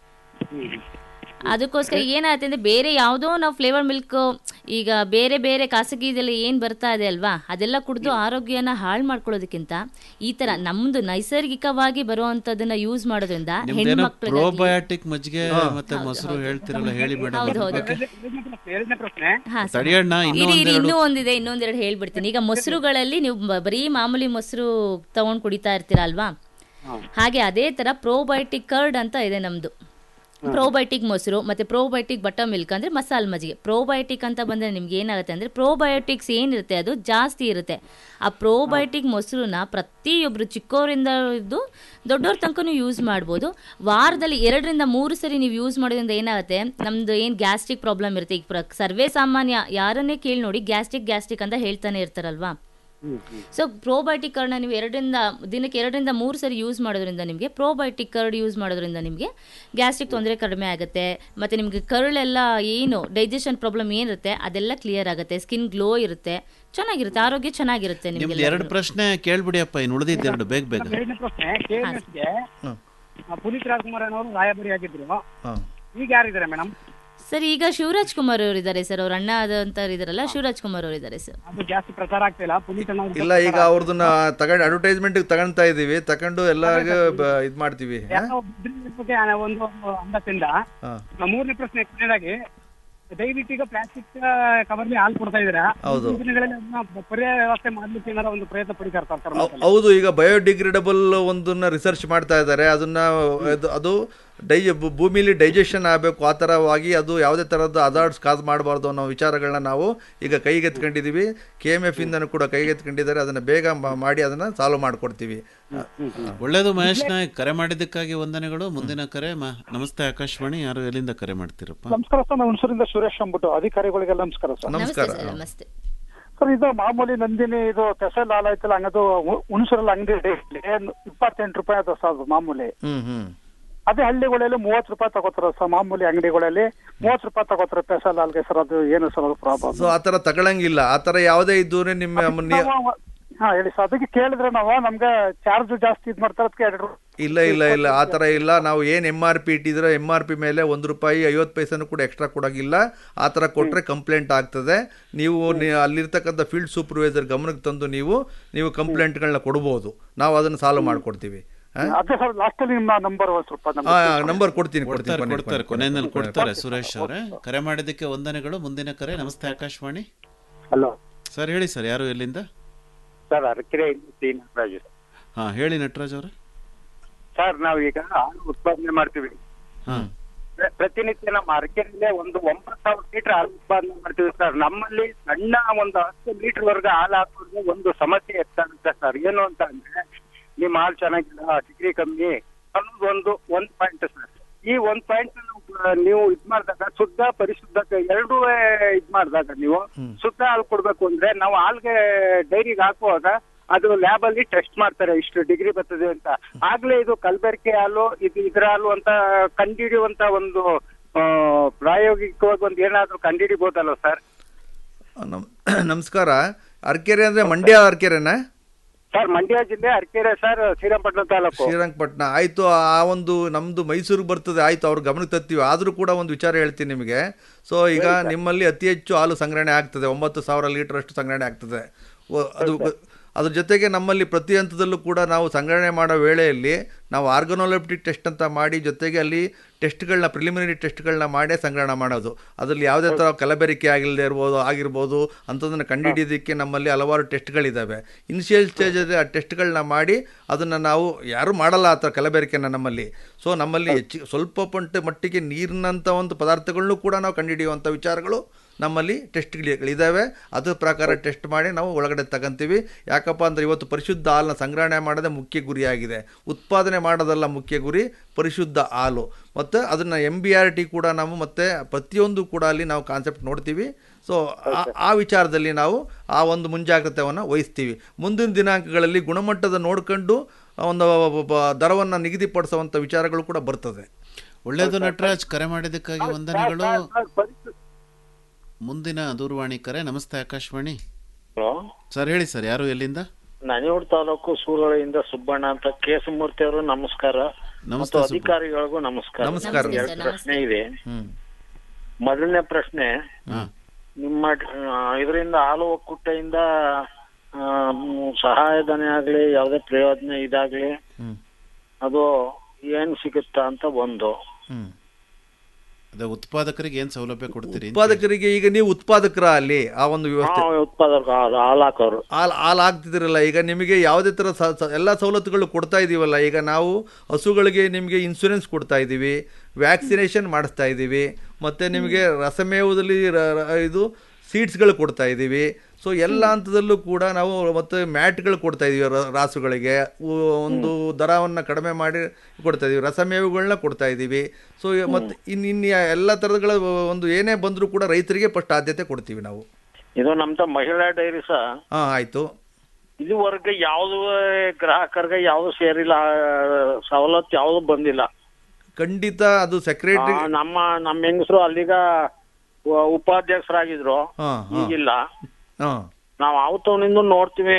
ಅದಕ್ಕೋಸ್ಕರ ಏನಾಗುತ್ತೆ ಅಂದರೆ ಬೇರೆ ಯಾವುದೋ ನಾವು ಫ್ಲೇವರ್ ಮಿಲ್ಕ್ ಈಗ ಬೇರೆ ಬೇರೆ ಖಾಸಗಿದಲ್ಲಿ ಏನು ಬರ್ತಾ ಇದೆ ಅಲ್ವಾ ಅದೆಲ್ಲ ಕುಡಿದು ಆರೋಗ್ಯನ ಹಾಳು ಮಾಡ್ಕೊಳ್ಳೋದಕ್ಕಿಂತ ಈ ಥರ ನಮ್ಮದು ನೈಸರ್ಗಿಕವಾಗಿ ಬರುವಂಥದ್ದನ್ನ ಯೂಸ್ ಮಾಡೋದ್ರಿಂದ ನಿಮ್ದೇನೋ ಹೆಣ್ಮಕ್ಳಿಗೆ ಪ್ರೋಬಯೋಟಿಕ್ ಮಜ್ಜಿಗೆ ಮತ್ತೆ ಮೊಸರು ಹೇಳ್ತಿರಲ್ಲ ಹೇಳಿ ಮೇಡಮ್ ಹೌದು, ಹೌದು. ಎರಡನೇ ಪ್ರಶ್ನೆ ಹಾ, ಸರ್. ತಡಿಯಣ್ಣ ಇನ್ನೂ ಇರಿ, ಇರಿ, ಒಂದೆರಡು ಇನ್ನೂ ಒಂದಿದೆ ಇನ್ನೊಂದೆರಡು ಹೇಳ್ಬಿಡ್ತೀನಿ ಈಗ ಮೊಸರುಗಳಲ್ಲಿ ನೀವು ಬ- ಬರೀ ಮಾಮೂಲಿ ಮೊಸರು ತಗೊಂಡು ಕುಡಿತಾ ಇರ್ತೀರಾ ಅಲ್ವಾ ಹಾಗೆ ಅದೇ ತರ ಪ್ರೋಬಯೋಟಿಕ್ ಕರ್ಡ್ ಅಂತ ಇದೆ ನಮ್ದು ಪ್ರೋಬಯೋಟಿಕ್ ಮೊಸರು ಮತ್ತು ಪ್ರೋಬಯೋಟಿಕ್ ಬಟರ್ ಮಿಲ್ಕ್ ಅಂದರೆ ಮಸಾಲೆ ಮಜ್ಜಿಗೆ ಪ್ರೋಬಯೋಟಿಕ್ ಅಂತ ಬಂದರೆ ನಿಮ್ಗೆ ಏನಾಗುತ್ತೆ ಅಂದರೆ ಪ್ರೋಬಯೋಟಿಕ್ಸ್ ಏನಿರುತ್ತೆ ಅದು ಜಾಸ್ತಿ ಇರುತ್ತೆ ಆ ಪ್ರೋಬಯೋಟಿಕ್ ಮೊಸರನ್ನ ಪ್ರತಿಯೊಬ್ಬರು ಚಿಕ್ಕವರಿಂದ ಇದ್ದು ದೊಡ್ಡವ್ರ ತನಕನೂ ಯೂಸ್ ಮಾಡ್ಬೋದು ವಾರದಲ್ಲಿ ಎರಡರಿಂದ ಮೂರು ಸರಿ ನೀವು ಯೂಸ್ ಮಾಡೋದ್ರಿಂದ ಏನಾಗುತ್ತೆ ನಮ್ಮದು ಏನು ಗ್ಯಾಸ್ಟ್ರಿಕ್ ಪ್ರಾಬ್ಲಮ್ ಇರುತ್ತೆ ಈಗ ಪ್ರ ಸರ್ವೇ ಸಾಮಾನ್ಯ ಯಾರನ್ನೇ ಕೇಳಿ ನೋಡಿ ಗ್ಯಾಸ್ಟ್ರಿಕ್ ಗ್ಯಾಸ್ಟ್ರಿಕ್ ಅಂತ ಹೇಳ್ತಾನೆ ಇರ್ತಾರಲ್ವಾ ಸೊ ಪ್ರೋಬಯೋಟಿಕ್ ಕರ್ಡ್ನ ನೀವು ಎರಡರಿಂದ ದಿನಕ್ಕೆ ಎರಡರಿಂದ ಮೂರು ಸರಿ ಯೂಸ್ ಮಾಡೋದ್ರಿಂದ ನಿಮಗೆ ಪ್ರೋಬಯೋಟಿಕ್ ಕರ್ಡ್ ಯೂಸ್ ಮಾಡೋದ್ರಿಂದ ನಿಮಗೆ ಗ್ಯಾಸ್ಟ್ರಿಕ್ ತೊಂದರೆ ಕಡಿಮೆ ಆಗುತ್ತೆ ಮತ್ತು ನಿಮಗೆ ಕರುಳೆಲ್ಲ ಏನು ಡೈಜೆಷನ್ ಪ್ರಾಬ್ಲಮ್ ಏನಿರುತ್ತೆ ಅದೆಲ್ಲ ಕ್ಲಿಯರ್ ಆಗುತ್ತೆ ಸ್ಕಿನ್ ಗ್ಲೋ ಇರುತ್ತೆ ಚೆನ್ನಾಗಿರುತ್ತೆ ಆರೋಗ್ಯ ಚೆನ್ನಾಗಿರುತ್ತೆ ನಿಮ್ದು ನಿಮಗೆ ಎರಡು ಪ್ರಶ್ನೆ ಕೇಳ್ಬಿಡಿಯಪ್ಪ ಇನ್ನು ಉಳಿದಿದ್ದು ಎರಡು ಬೇಗ ಬೇಗ ಎರಡನೇ ಪ್ರಶ್ನೆ ಕೆಎಂಎಸ್ಗೆ ಪುನೀತ್ ರಾಜ್ಕುಮಾರ್ ಅನ್ನೋರು ರಾಯಭಾರಿ ಆಗಿದ್ರು ಈಗ ಯಾರಿದ್ದಾರೆ ಮೇಡಮ್ ಸರ್ ಈಗ ಶಿವರಾಜ್ ಕುಮಾರ್ ಅವರು ಇದ್ದಾರೆ ಸರ್ ಅವ್ರ ಅಣ್ಣ ಆದಂತ ಇದಾರಲ್ಲ ಶಿವರಾಜ್ ಕುಮಾರ್ ಅವರು ಇದ್ದಾರೆ ಸರ್ ಅದು ಜಾಸ್ತಿ ಪ್ರಚಾರ ಆಗ್ತಿಲ್ಲ ಪುನೀತ್ ಅಣ್ಣ ಇಲ್ಲ ಈಗ ಅವ್ರದನ್ನ ತಗೊಂಡು ಅಡ್ವರ್ಟೈಸ್ಮೆಂಟ್ ತಗೊಂತಾ ಇದೀವಿ ತಕೊಂಡು ಎಲ್ಲರಿಗೂ ಬ- ಇದ್ ಮಾಡ್ತೀವಿ ಹಾ? ಯಾರೋ ಒಬ್ರ ಬಗ್ಗೆ ಆ ಒಂದು ಅಂದದಿಂದ ಹಾ. ಮೂರನೇ ಪ್ರಶ್ನೆ ಕೊನೆಯದಾಗಿ ದಯವಿಟ್ಟು ಈಗ ಪ್ಲಾಸ್ಟಿಕ್ ಕವರ್ಲಿ ಹಾಲು ಕೊಡ್ತಾ ಇದ್ದೀರಾ ಹೌದು. ಈ ದಿನಗಳಲ್ಲಿ ಅದನ್ನ ಪರ್ಯಾಯ ವ್ಯವಸ್ಥೆ ಮಾಡ್ಲಿಕ್ಕೆ ಏನಾರ ಒಂದು ಪ್ರಯತ್ನ ಪಡಿತಾ ಇರ್ತಾರೆ ಸರ್ ಹೌ- ಹೌದು ಈಗ ಬಯೋಡಿಗ್ರೇಡಬಲ್ ಒಂದನ್ನ ರಿಸರ್ಚ್ ಮಾಡ್ತಾ ಇದ್ದಾರೆ ಅದನ್ನ ಅದು- ಅದು ಡೈ ಭೂ- ಭೂಮಿಲಿ ಡೈಜೆಷನ್ ಆಗಬೇಕು ಆ ಥರವಾಗಿ ಅದು ಯಾವುದೇ ಥರದ ಅಜಾರ್ಡ್ಸ್ ಕಾಸ್ ಮಾಡಬಾರ್ದು ಅನ್ನೋ ವಿಚಾರಗಳನ್ನ ನಾವು ಈಗ ಕೈಗೆತ್ಕೊಂಡಿದ್ದೀವಿ ಕೆ ಎಮ್ ಎಫ್ ಇಂದನೂ ಕೂಡ ಕೈಗೆತ್ಕೊಂಡಿದ್ದಾರೆ ಅದನ್ನ ಬೇಗ ಮ- ಮಾಡಿ ಅದನ್ನ ಸಾಲ್ವ್ ಮಾಡಿಕೊಡ್ತೀವಿ ಒಳ್ಳೇದು ಮಹೇಶ್ ನಾಯಕ್ ಕರೆ ಮಾಡಿದ್ದಕ್ಕಾಗಿ ವಂದನೆಗಳು ಮುಂದಿನ ಕರೆ ಮ- ನಮಸ್ತೆ ಆಕಾಶವಾಣಿ ಯಾರು ಎಲ್ಲಿಂದ ಕರೆ ಮಾಡ್ತೀರಪ್ಪ ನಮಸ್ಕಾರ ಸರ್ ನಾನು ಹುಣಸೂರಿಂದ ಸುರೇಶ್ ಅಂದ್ಬಿಟ್ಟು ಅಧಿಕಾರಿಗಳಿಗೆಲ್ಲ ನಮಸ್ಕಾರ ಸರ್ ನಮಸ್ಕಾರ ನಮಸ್ತೆ ಸರ್ ಇದು ಮಾಮೂಲಿ ನಂದಿನಿ ಇದು ಪೆಸಲ್ ಹಾಲು ಆಯ್ತಲ್ಲ ಹಂಗದು ಹುಣಸೂರಲ್ಲಿ ಅಂಗಡಿ ಇಪ್ಪತ್ತೆಂಟು ರೂಪಾಯಿ ಅದು ಸರ್ ಅದು ಮಾಮೂಲಿ ಹ್ಮ್ ಹ್ಮ್ ಅದೇ ಹಳ್ಳಿಗಳಲ್ಲಿ ಮೂವತ್ತು ರೂಪಾಯಿ ತಗೋತಾರ ಸರ್ ಮಾಮೂಲಿ ಅಂಗಡಿಗಳಲ್ಲಿ ಮೂವತ್ತು ರೂಪಾಯಿ ತಗೋತಾರೆ ಪೆಸಲ್ ಹಾಲ್ಗೆ ಸರ್ ಅದು ಏನು ಸರ್ ಅದು ಪ್ರಾಬ್ಲಮ್ ಸೊ ಆ ಥರ ತಗೊಳಂಗಿಲ್ಲ ಆ ಥರ ಯಾವುದೇ ಇದ್ದು ನಿಮ್ಮ ಮುನ್ನೆ- ಹಾ ಹೇಳಿ ಸರ್ ಅದಕ್ಕೆ ಕೇಳಿದ್ರೆ ನಾವು ನಮ್ಗೆ ಚಾರ್ಜ್ ಜಾಸ್ತಿ ಇದು ಮಾಡ್ತಾರೆ ಅದಕ್ಕೆ ಎರಡು ರೂಪಾಯಿ ಇಲ್ಲ ಇಲ್ಲ ಇಲ್ಲ ಆ ಥರ ಇಲ್ಲ ನಾವು ಏನು ಎಮ್ ಆರ್ ಪಿ ಇಟ್ಟಿದ್ರೆ ಎಮ್ ಆರ್ ಪಿ ಮೇಲೆ ಒಂದು ರೂಪಾಯಿ ಐವತ್ತು ಪೈಸೆನೂ ಕೂಡ ಎಕ್ಸ್ಟ್ರಾ ಕೊಡೋಂಗಿಲ್ಲ ಆ ಥರ ಕೊಟ್ಟರೆ ಕಂಪ್ಲೇಂಟ್ ಆಗ್ತದೆ ನೀವು ನಿ- ಅಲ್ಲಿರ್ತಕ್ಕಂಥ ಫೀಲ್ಡ್ ಸೂಪರ್ವೈಸರ್ ಗಮನಕ್ಕೆ ತಂದು ನೀವು ನೀವು ಕಂಪ್ಲೇಂಟ್ಗಳನ್ನ ಕೊಡ್ಬೋದು ನಾವು ಅದನ್ನು ಸಾಲ್ವ್ ಮಾಡಿಕೊಡ್ತೀವಿ ಅದೇ ಸರ್ ಲಾಸ್ಟ್ ಅಲ್ಲಿ ನಿಮ್ಮ ನಂಬರ್ ಸ್ವಲ್ಪ ನಮ್ಗೆ ನಂಬರ್ ಕೊಡ್ತೀನಿ ಕೊಡ್ತೀನಿ ಕೊಡ್ತಾರೆ ಕೊನೆ- ಕೊಡ್ತಾರೆ ಕೊನೆ- ಕೊನೆಯಲ್ಲಿ ಕೊನೆ- ಕೊಡ್ತಾರೆ ಸುರೇಶ್ ಅವರೇ ಕರೆ ಮಾಡಿದ್ದಕ್ಕೆ ವಂದನೆಗಳು ಮುಂದಿನ ಕರೆ ನಮಸ್ತೆ ಆಕಾಶವಾಣಿ ಹಲೋ ಸರ್ ಹೇಳಿ ಸರ್ ಯಾರು ಎಲ್ಲಿಂದ ಸರ್ ಅರಕೆರೆ ಸಿ ನಟರಾಜು ಹಾ ಹೇಳಿ ನಟರಾಜ್ ಅವರೇ ಸರ್ ನಾವು ಈಗ ಹಾಲು ಉತ್ಪಾದನೆ ಮಾಡ್ತೀವಿ ಹಾ ಪ್ರ- ಪ್ರತಿನಿತ್ಯ ನಮ್ಮ ಅರಕೆರೆಯಲ್ಲೇ ಒಂದು ಒಂಬತ್ತು ಸಾವಿರ ಲೀಟರ್ ಹಾಲು ಉತ್ಪಾದನೆ ಮಾಡ್ತೀವಿ ಸರ್ ನಮ್ಮಲ್ಲಿ ಸಣ್ಣ ಒಂದು ಹತ್ತು ಲೀಟರ್ ವರ್ಗ ಹಾಲು ಹಾಕೋದ್ರೆ ಒಂದು ಸಮಸ್ಯೆ ಎತ್ತಾಗುತ್ತೆ ಸರ್ ಏನು ಅಂತ ಅಂದ್ರೆ ನಿಮ್ಮ ಹಾಲು ಚೆನ್ನಾಗಿಲ್ಲ ಡಿಗ್ರಿ ಕಮ್ಮಿ ಅನ್ನೋದು ಒಂದು ಒಂದ್ ಪಾಯಿಂಟ್ ಸರ್ ಈ ಒಂದ್ ಪಾಯಿಂಟ್ ನೀವು ಇದ್ ಮಾಡಿದಾಗ ಶುದ್ಧ ಪರಿಶುದ್ಧ ಎರಡೂ ಇದ್ ಮಾಡಿದಾಗ ನೀವು ಶುದ್ಧ ಹಾಲು ಕೊಡ್ಬೇಕು ಅಂದ್ರೆ ನಾವು ಹಾಲ್ಗೆ ಡೈರಿಗೆ ಹಾಕುವಾಗ ಅದು ಲ್ಯಾಬ್ ಅಲ್ಲಿ ಟೆಸ್ಟ್ ಮಾಡ್ತಾರೆ ಇಷ್ಟು ಡಿಗ್ರಿ ಬರ್ತದೆ ಅಂತ ಆಗ್ಲೇ ಇದು ಕಲಬೆರಕೆ ಹಾಲು ಇದು ಇದ್ರ ಹಾಲು ಅಂತ ಕಂಡಿಡಿಯುವಂತ ಒಂದು ಆ, ಪ್ರಾಯೋಗಿಕವಾಗಿ ಒಂದು ಏನಾದ್ರೂ ಕಂಡಿಡಿಬಹುದಲ್ಲ ಸರ್ ನಮ್- ನಮಸ್ಕಾರ ಅರ್ಕೆರೆ ಅಂದ್ರೆ ಮಂಡ್ಯ ಅರ್ಕೆರೆನಾ ಸರ್ ಮಂಡ್ಯ ಜಿಲ್ಲೆ ಅರಕೆರೆ ಸರ್ ಶ್ರೀರಂಗಪಟ್ಟಣ ತಾಲೂಕು ಶ್ರೀರಂಗಪಟ್ಟಣ ಆಯ್ತು ಆ ಒಂದು ನಮ್ದು ಮೈಸೂರಿಗೆ ಬರ್ತದೆ ಆಯ್ತು ಅವ್ರ ಗಮನಕ್ಕೆ ತರ್ತೀವಿ ಆದರೂ ಕೂಡ ಒಂದು ವಿಚಾರ ಹೇಳ್ತೀನಿ ನಿಮಗೆ ಸೊ ಈಗ ನಿಮ್ಮಲ್ಲಿ ಅತಿ ಹೆಚ್ಚು ಹಾಲು ಸಂಗ್ರಹಣೆ ಆಗ್ತದೆ ಒಂಬತ್ತು ಸಾವಿರ ಲೀಟರ್ ಅಷ್ಟು ಸಂಗ್ರಹಣೆ ಆಗ್ತದೆ ಒ- ಅದು ಅದ್ರ ಜೊತೆಗೆ ನಮ್ಮಲ್ಲಿ ಪ್ರತಿ ಹಂತದಲ್ಲೂ ಕೂಡ ನಾವು ಸಂಗ್ರಹಣೆ ಮಾಡೋ ವೇಳೆಯಲ್ಲಿ ನಾವು ಆರ್ಗನೋಲೆಪ್ಟಿಕ್ ಟೆಸ್ಟ್ ಅಂತ ಮಾಡಿ ಜೊತೆಗೆ ಅಲ್ಲಿ ಟೆಸ್ಟ್ಗಳನ್ನ ಪ್ರಿಲಿಮಿನರಿ ಟೆಸ್ಟ್ಗಳನ್ನ ಮಾಡೇ ಸಂಗ್ರಹಣ ಮಾಡೋದು ಅದರಲ್ಲಿ ಯಾವುದೇ ಥರ ಕಲಬೆರಿಕೆ ಆಗಿಲ್ಲದೆ ಇರ್ಬೋದು ಆಗಿರ್ಬೋದು ಅಂಥದ್ದನ್ನು ಕಂಡುಹಿಡಿಯೋದಕ್ಕೆ ನಮ್ಮಲ್ಲಿ ಹಲವಾರು ಟೆಸ್ಟ್ಗಳಿದ್ದಾವೆ ಇನಿಷಿಯಲ್ ಸ್ಟೇಜಲ್ಲಿ ಆ ಟೆಸ್ಟ್ಗಳನ್ನ ಮಾಡಿ ಅದನ್ನು ನಾವು ಯಾರೂ ಮಾಡಲ್ಲ ಆ ಥರ ಕಲಬೆರಿಕೆನ ನಮ್ಮಲ್ಲಿ ಸೊ ನಮ್ಮಲ್ಲಿ ಹೆಚ್ಚು ಸ್ವಲ್ಪ ಪಂಟ ಮಟ್ಟಿಗೆ ನೀರಿನಂಥ ಒಂದು ಪದಾರ್ಥಗಳನ್ನೂ ಕೂಡ ನಾವು ಕಂಡುಹಿಡಿಯುವಂಥ ವಿಚಾರಗಳು ನಮ್ಮಲ್ಲಿ ಟೆಸ್ಟ್ಗಳಿದ್ದಾವೆ ಅದ್ರ ಪ್ರಕಾರ ಟೆಸ್ಟ್ ಮಾಡಿ ನಾವು ಒಳಗಡೆ ತಗೊಂತೀವಿ ಯಾಕಪ್ಪ ಅಂದರೆ ಇವತ್ತು ಪರಿಶುದ್ಧ ಹಾಲನ್ನ ಸಂಗ್ರಹಣೆ ಮಾಡೋದೇ ಮುಖ್ಯ ಗುರಿಯಾಗಿದೆ ಉತ್ಪಾದನೆ ಮಾಡೋದಲ್ಲ ಮುಖ್ಯ ಗುರಿ ಪರಿಶುದ್ಧ ಹಾಲು ಮತ್ತು ಅದನ್ನು ಎಮ್ ಬಿ ಆರ್ ಟಿ ಕೂಡ ನಾವು ಮತ್ತು ಪ್ರತಿಯೊಂದು ಕೂಡ ಅಲ್ಲಿ ನಾವು ಕಾನ್ಸೆಪ್ಟ್ ನೋಡ್ತೀವಿ ಸೊ ಆ- ಆ ವಿಚಾರದಲ್ಲಿ ನಾವು ಆ ಒಂದು ಮುಂಜಾಗ್ರತೆಯನ್ನು ವಹಿಸ್ತೀವಿ ಮುಂದಿನ ದಿನಾಂಕಗಳಲ್ಲಿ ಗುಣಮಟ್ಟದ ನೋಡ್ಕೊಂಡು ಒಂದು ದರವನ್ನು ನಿಗದಿಪಡಿಸುವಂಥ ವಿಚಾರಗಳು ಕೂಡ ಬರ್ತದೆ ಒಳ್ಳೇದು ನಟರಾಜ್ ಕರೆ ಮಾಡಿದ್ದಕ್ಕಾಗಿ ವಂದನೆಗಳು ಮುಂದಿನ ದೂರವಾಣಿ ಕರೆ ನಮಸ್ತೆ ಆಕಾಶವಾಣಿ ಹಲೋ ಸರ್ ಹೇಳಿ ಸರ್ ಯಾರು ಎಲ್ಲಿಂದ ನಂಜನಗೂಡು ತಾಲೂಕು ಸೂರಳಿಯಿಂದ ಸುಬ್ಬಣ್ಣ ಅಂತ ಕೇಸಮೂರ್ತಿ ಅವರು ನಮಸ್ಕಾರ ನಮಸ್ತೆ ಮತ್ತು ಸುಬ್ಬಣ್ಣ. ಅಧಿಕಾರಿಗಳಿಗೂ ನಮಸ್ಕಾರ ನಮಸ್ಕಾರ. ಎರಡು ನಮಸ್ತೆ, ಪ್ರಶ್ನೆ ಇದೆ ಹ್ಮ್ ಮೊದಲನೇ ಪ್ರಶ್ನೆ ಹಾ. ನಿಮ್ಮ ಇದರಿಂದ ಹಾಲು ಒಕ್ಕೂಟದಿಂದ ಆ, ಮ್, ಸಹಾಯಧನ ಆಗ್ಲಿ ಯಾವುದೇ ಪ್ರಯೋಜನ ಇದಾಗ್ಲಿ ಹ್ಮ್. ಅದು ಏನ್ ಸಿಗುತ್ತಾ ಅಂತ ಒಂದು ಹ್ಮ್ ಅದೇ ಉತ್ಪಾದಕರಿಗೆ ಏನ್ ಸೌಲಭ್ಯ ಕೊಡ್ತೀರಿ ಅಂತ ಉತ್ಪಾದಕರಿಗೆ ಈಗ ನೀವು ಉತ್ಪಾದಕರ ಅಲ್ಲಿ ಆ ಒಂದು ವ್ಯವಸ್ಥೆ ಹಾ, ಉತ್ಪಾದಕ ಹಾಲು ಹಾಲು ಹಾಕೋರು ಹಾಲು ಹಾಲು ಹಾಕ್ತಿದ್ದೀರಲ್ಲ ಈಗ ನಿಮಗೆ ಯಾವುದೇ ಥರ ಸ ಸ- ಎಲ್ಲ ಸವಲತ್ತುಗಳು ಕೊಡ್ತಾ ಇದ್ದೀವಲ್ಲ ಈಗ ನಾವು ಹಸುಗಳಿಗೆ ನಿಮಗೆ ಇನ್ಸೂರೆನ್ಸ್ ಕೊಡ್ತಾ ಇದ್ದೀವಿ ವ್ಯಾಕ್ಸಿನೇಷನ್ ಮಾಡಿಸ್ತಾ ಇದ್ದೀವಿ ಮತ್ತು ನಿಮಗೆ ರಸಮೇವದಲ್ಲಿ ರ- ರ- ಇದು ಸೀಡ್ಸ್ಗಳು ಕೊಡ್ತಾ ಇದ್ದೀವಿ ಸೊ ಎಲ್ಲ ಹಂತದಲ್ಲೂ ಕೂಡ ನಾವು ಮತ್ತು ಮ್ಯಾಟ್ಗಳು ಕೊಡ್ತಾ ಇದ್ದೀವಿ ರ- ರಾಸುಗಳಿಗೆ ಉ- ಒಂದು ದರವನ್ನು ಕಡಿಮೆ ಮಾಡಿ ಕೊಡ್ತಾ ಇದ್ದೀವಿ ರಸಮೇವುಗಳನ್ನ ಕೊಡ್ತಾ ಇದ್ದೀವಿ ಸೊ ಮತ್ತು ಇನ್ನು ಇನ್ನು ಎಲ್ಲ ಥರಗಳ ಒಂದು ಏನೇ ಬಂದರೂ ಕೂಡ ರೈತರಿಗೆ ಫಸ್ಟ್ ಆದ್ಯತೆ ಕೊಡ್ತೀವಿ ನಾವು ಇದು ನಮ್ದ ಮಹಿಳಾ ಡೈರಿ ಸಹ ಹಾಂ ಆಯಿತು ಇದುವರೆಗೆ ಯಾವ್ದು ಗ್ರಾಹಕರಿಗೆ ಯಾವ್ದು ಸೇರಿಲ್ಲ ಆ, ಸವಲತ್ತು ಯಾವ್ದು ಬಂದಿಲ್ಲ ಖಂಡಿತ ಅದು ಸೆಕ್ರೆಟರಿ ಆ, ನಮ್ಮ ನಮ್ಮ ಹೆಂಗಸರು ಅಲ್ಲಿಗ ಉ- ಉಪಾಧ್ಯಕ್ಷರಾಗಿದ್ರು ಹಾಂ ಹಾಂ ಈಗಿಲ್ಲ ಹಾಂ ನಾವು ಅವತ್ತವನಿಂದ ನೋಡ್ತೀವಿ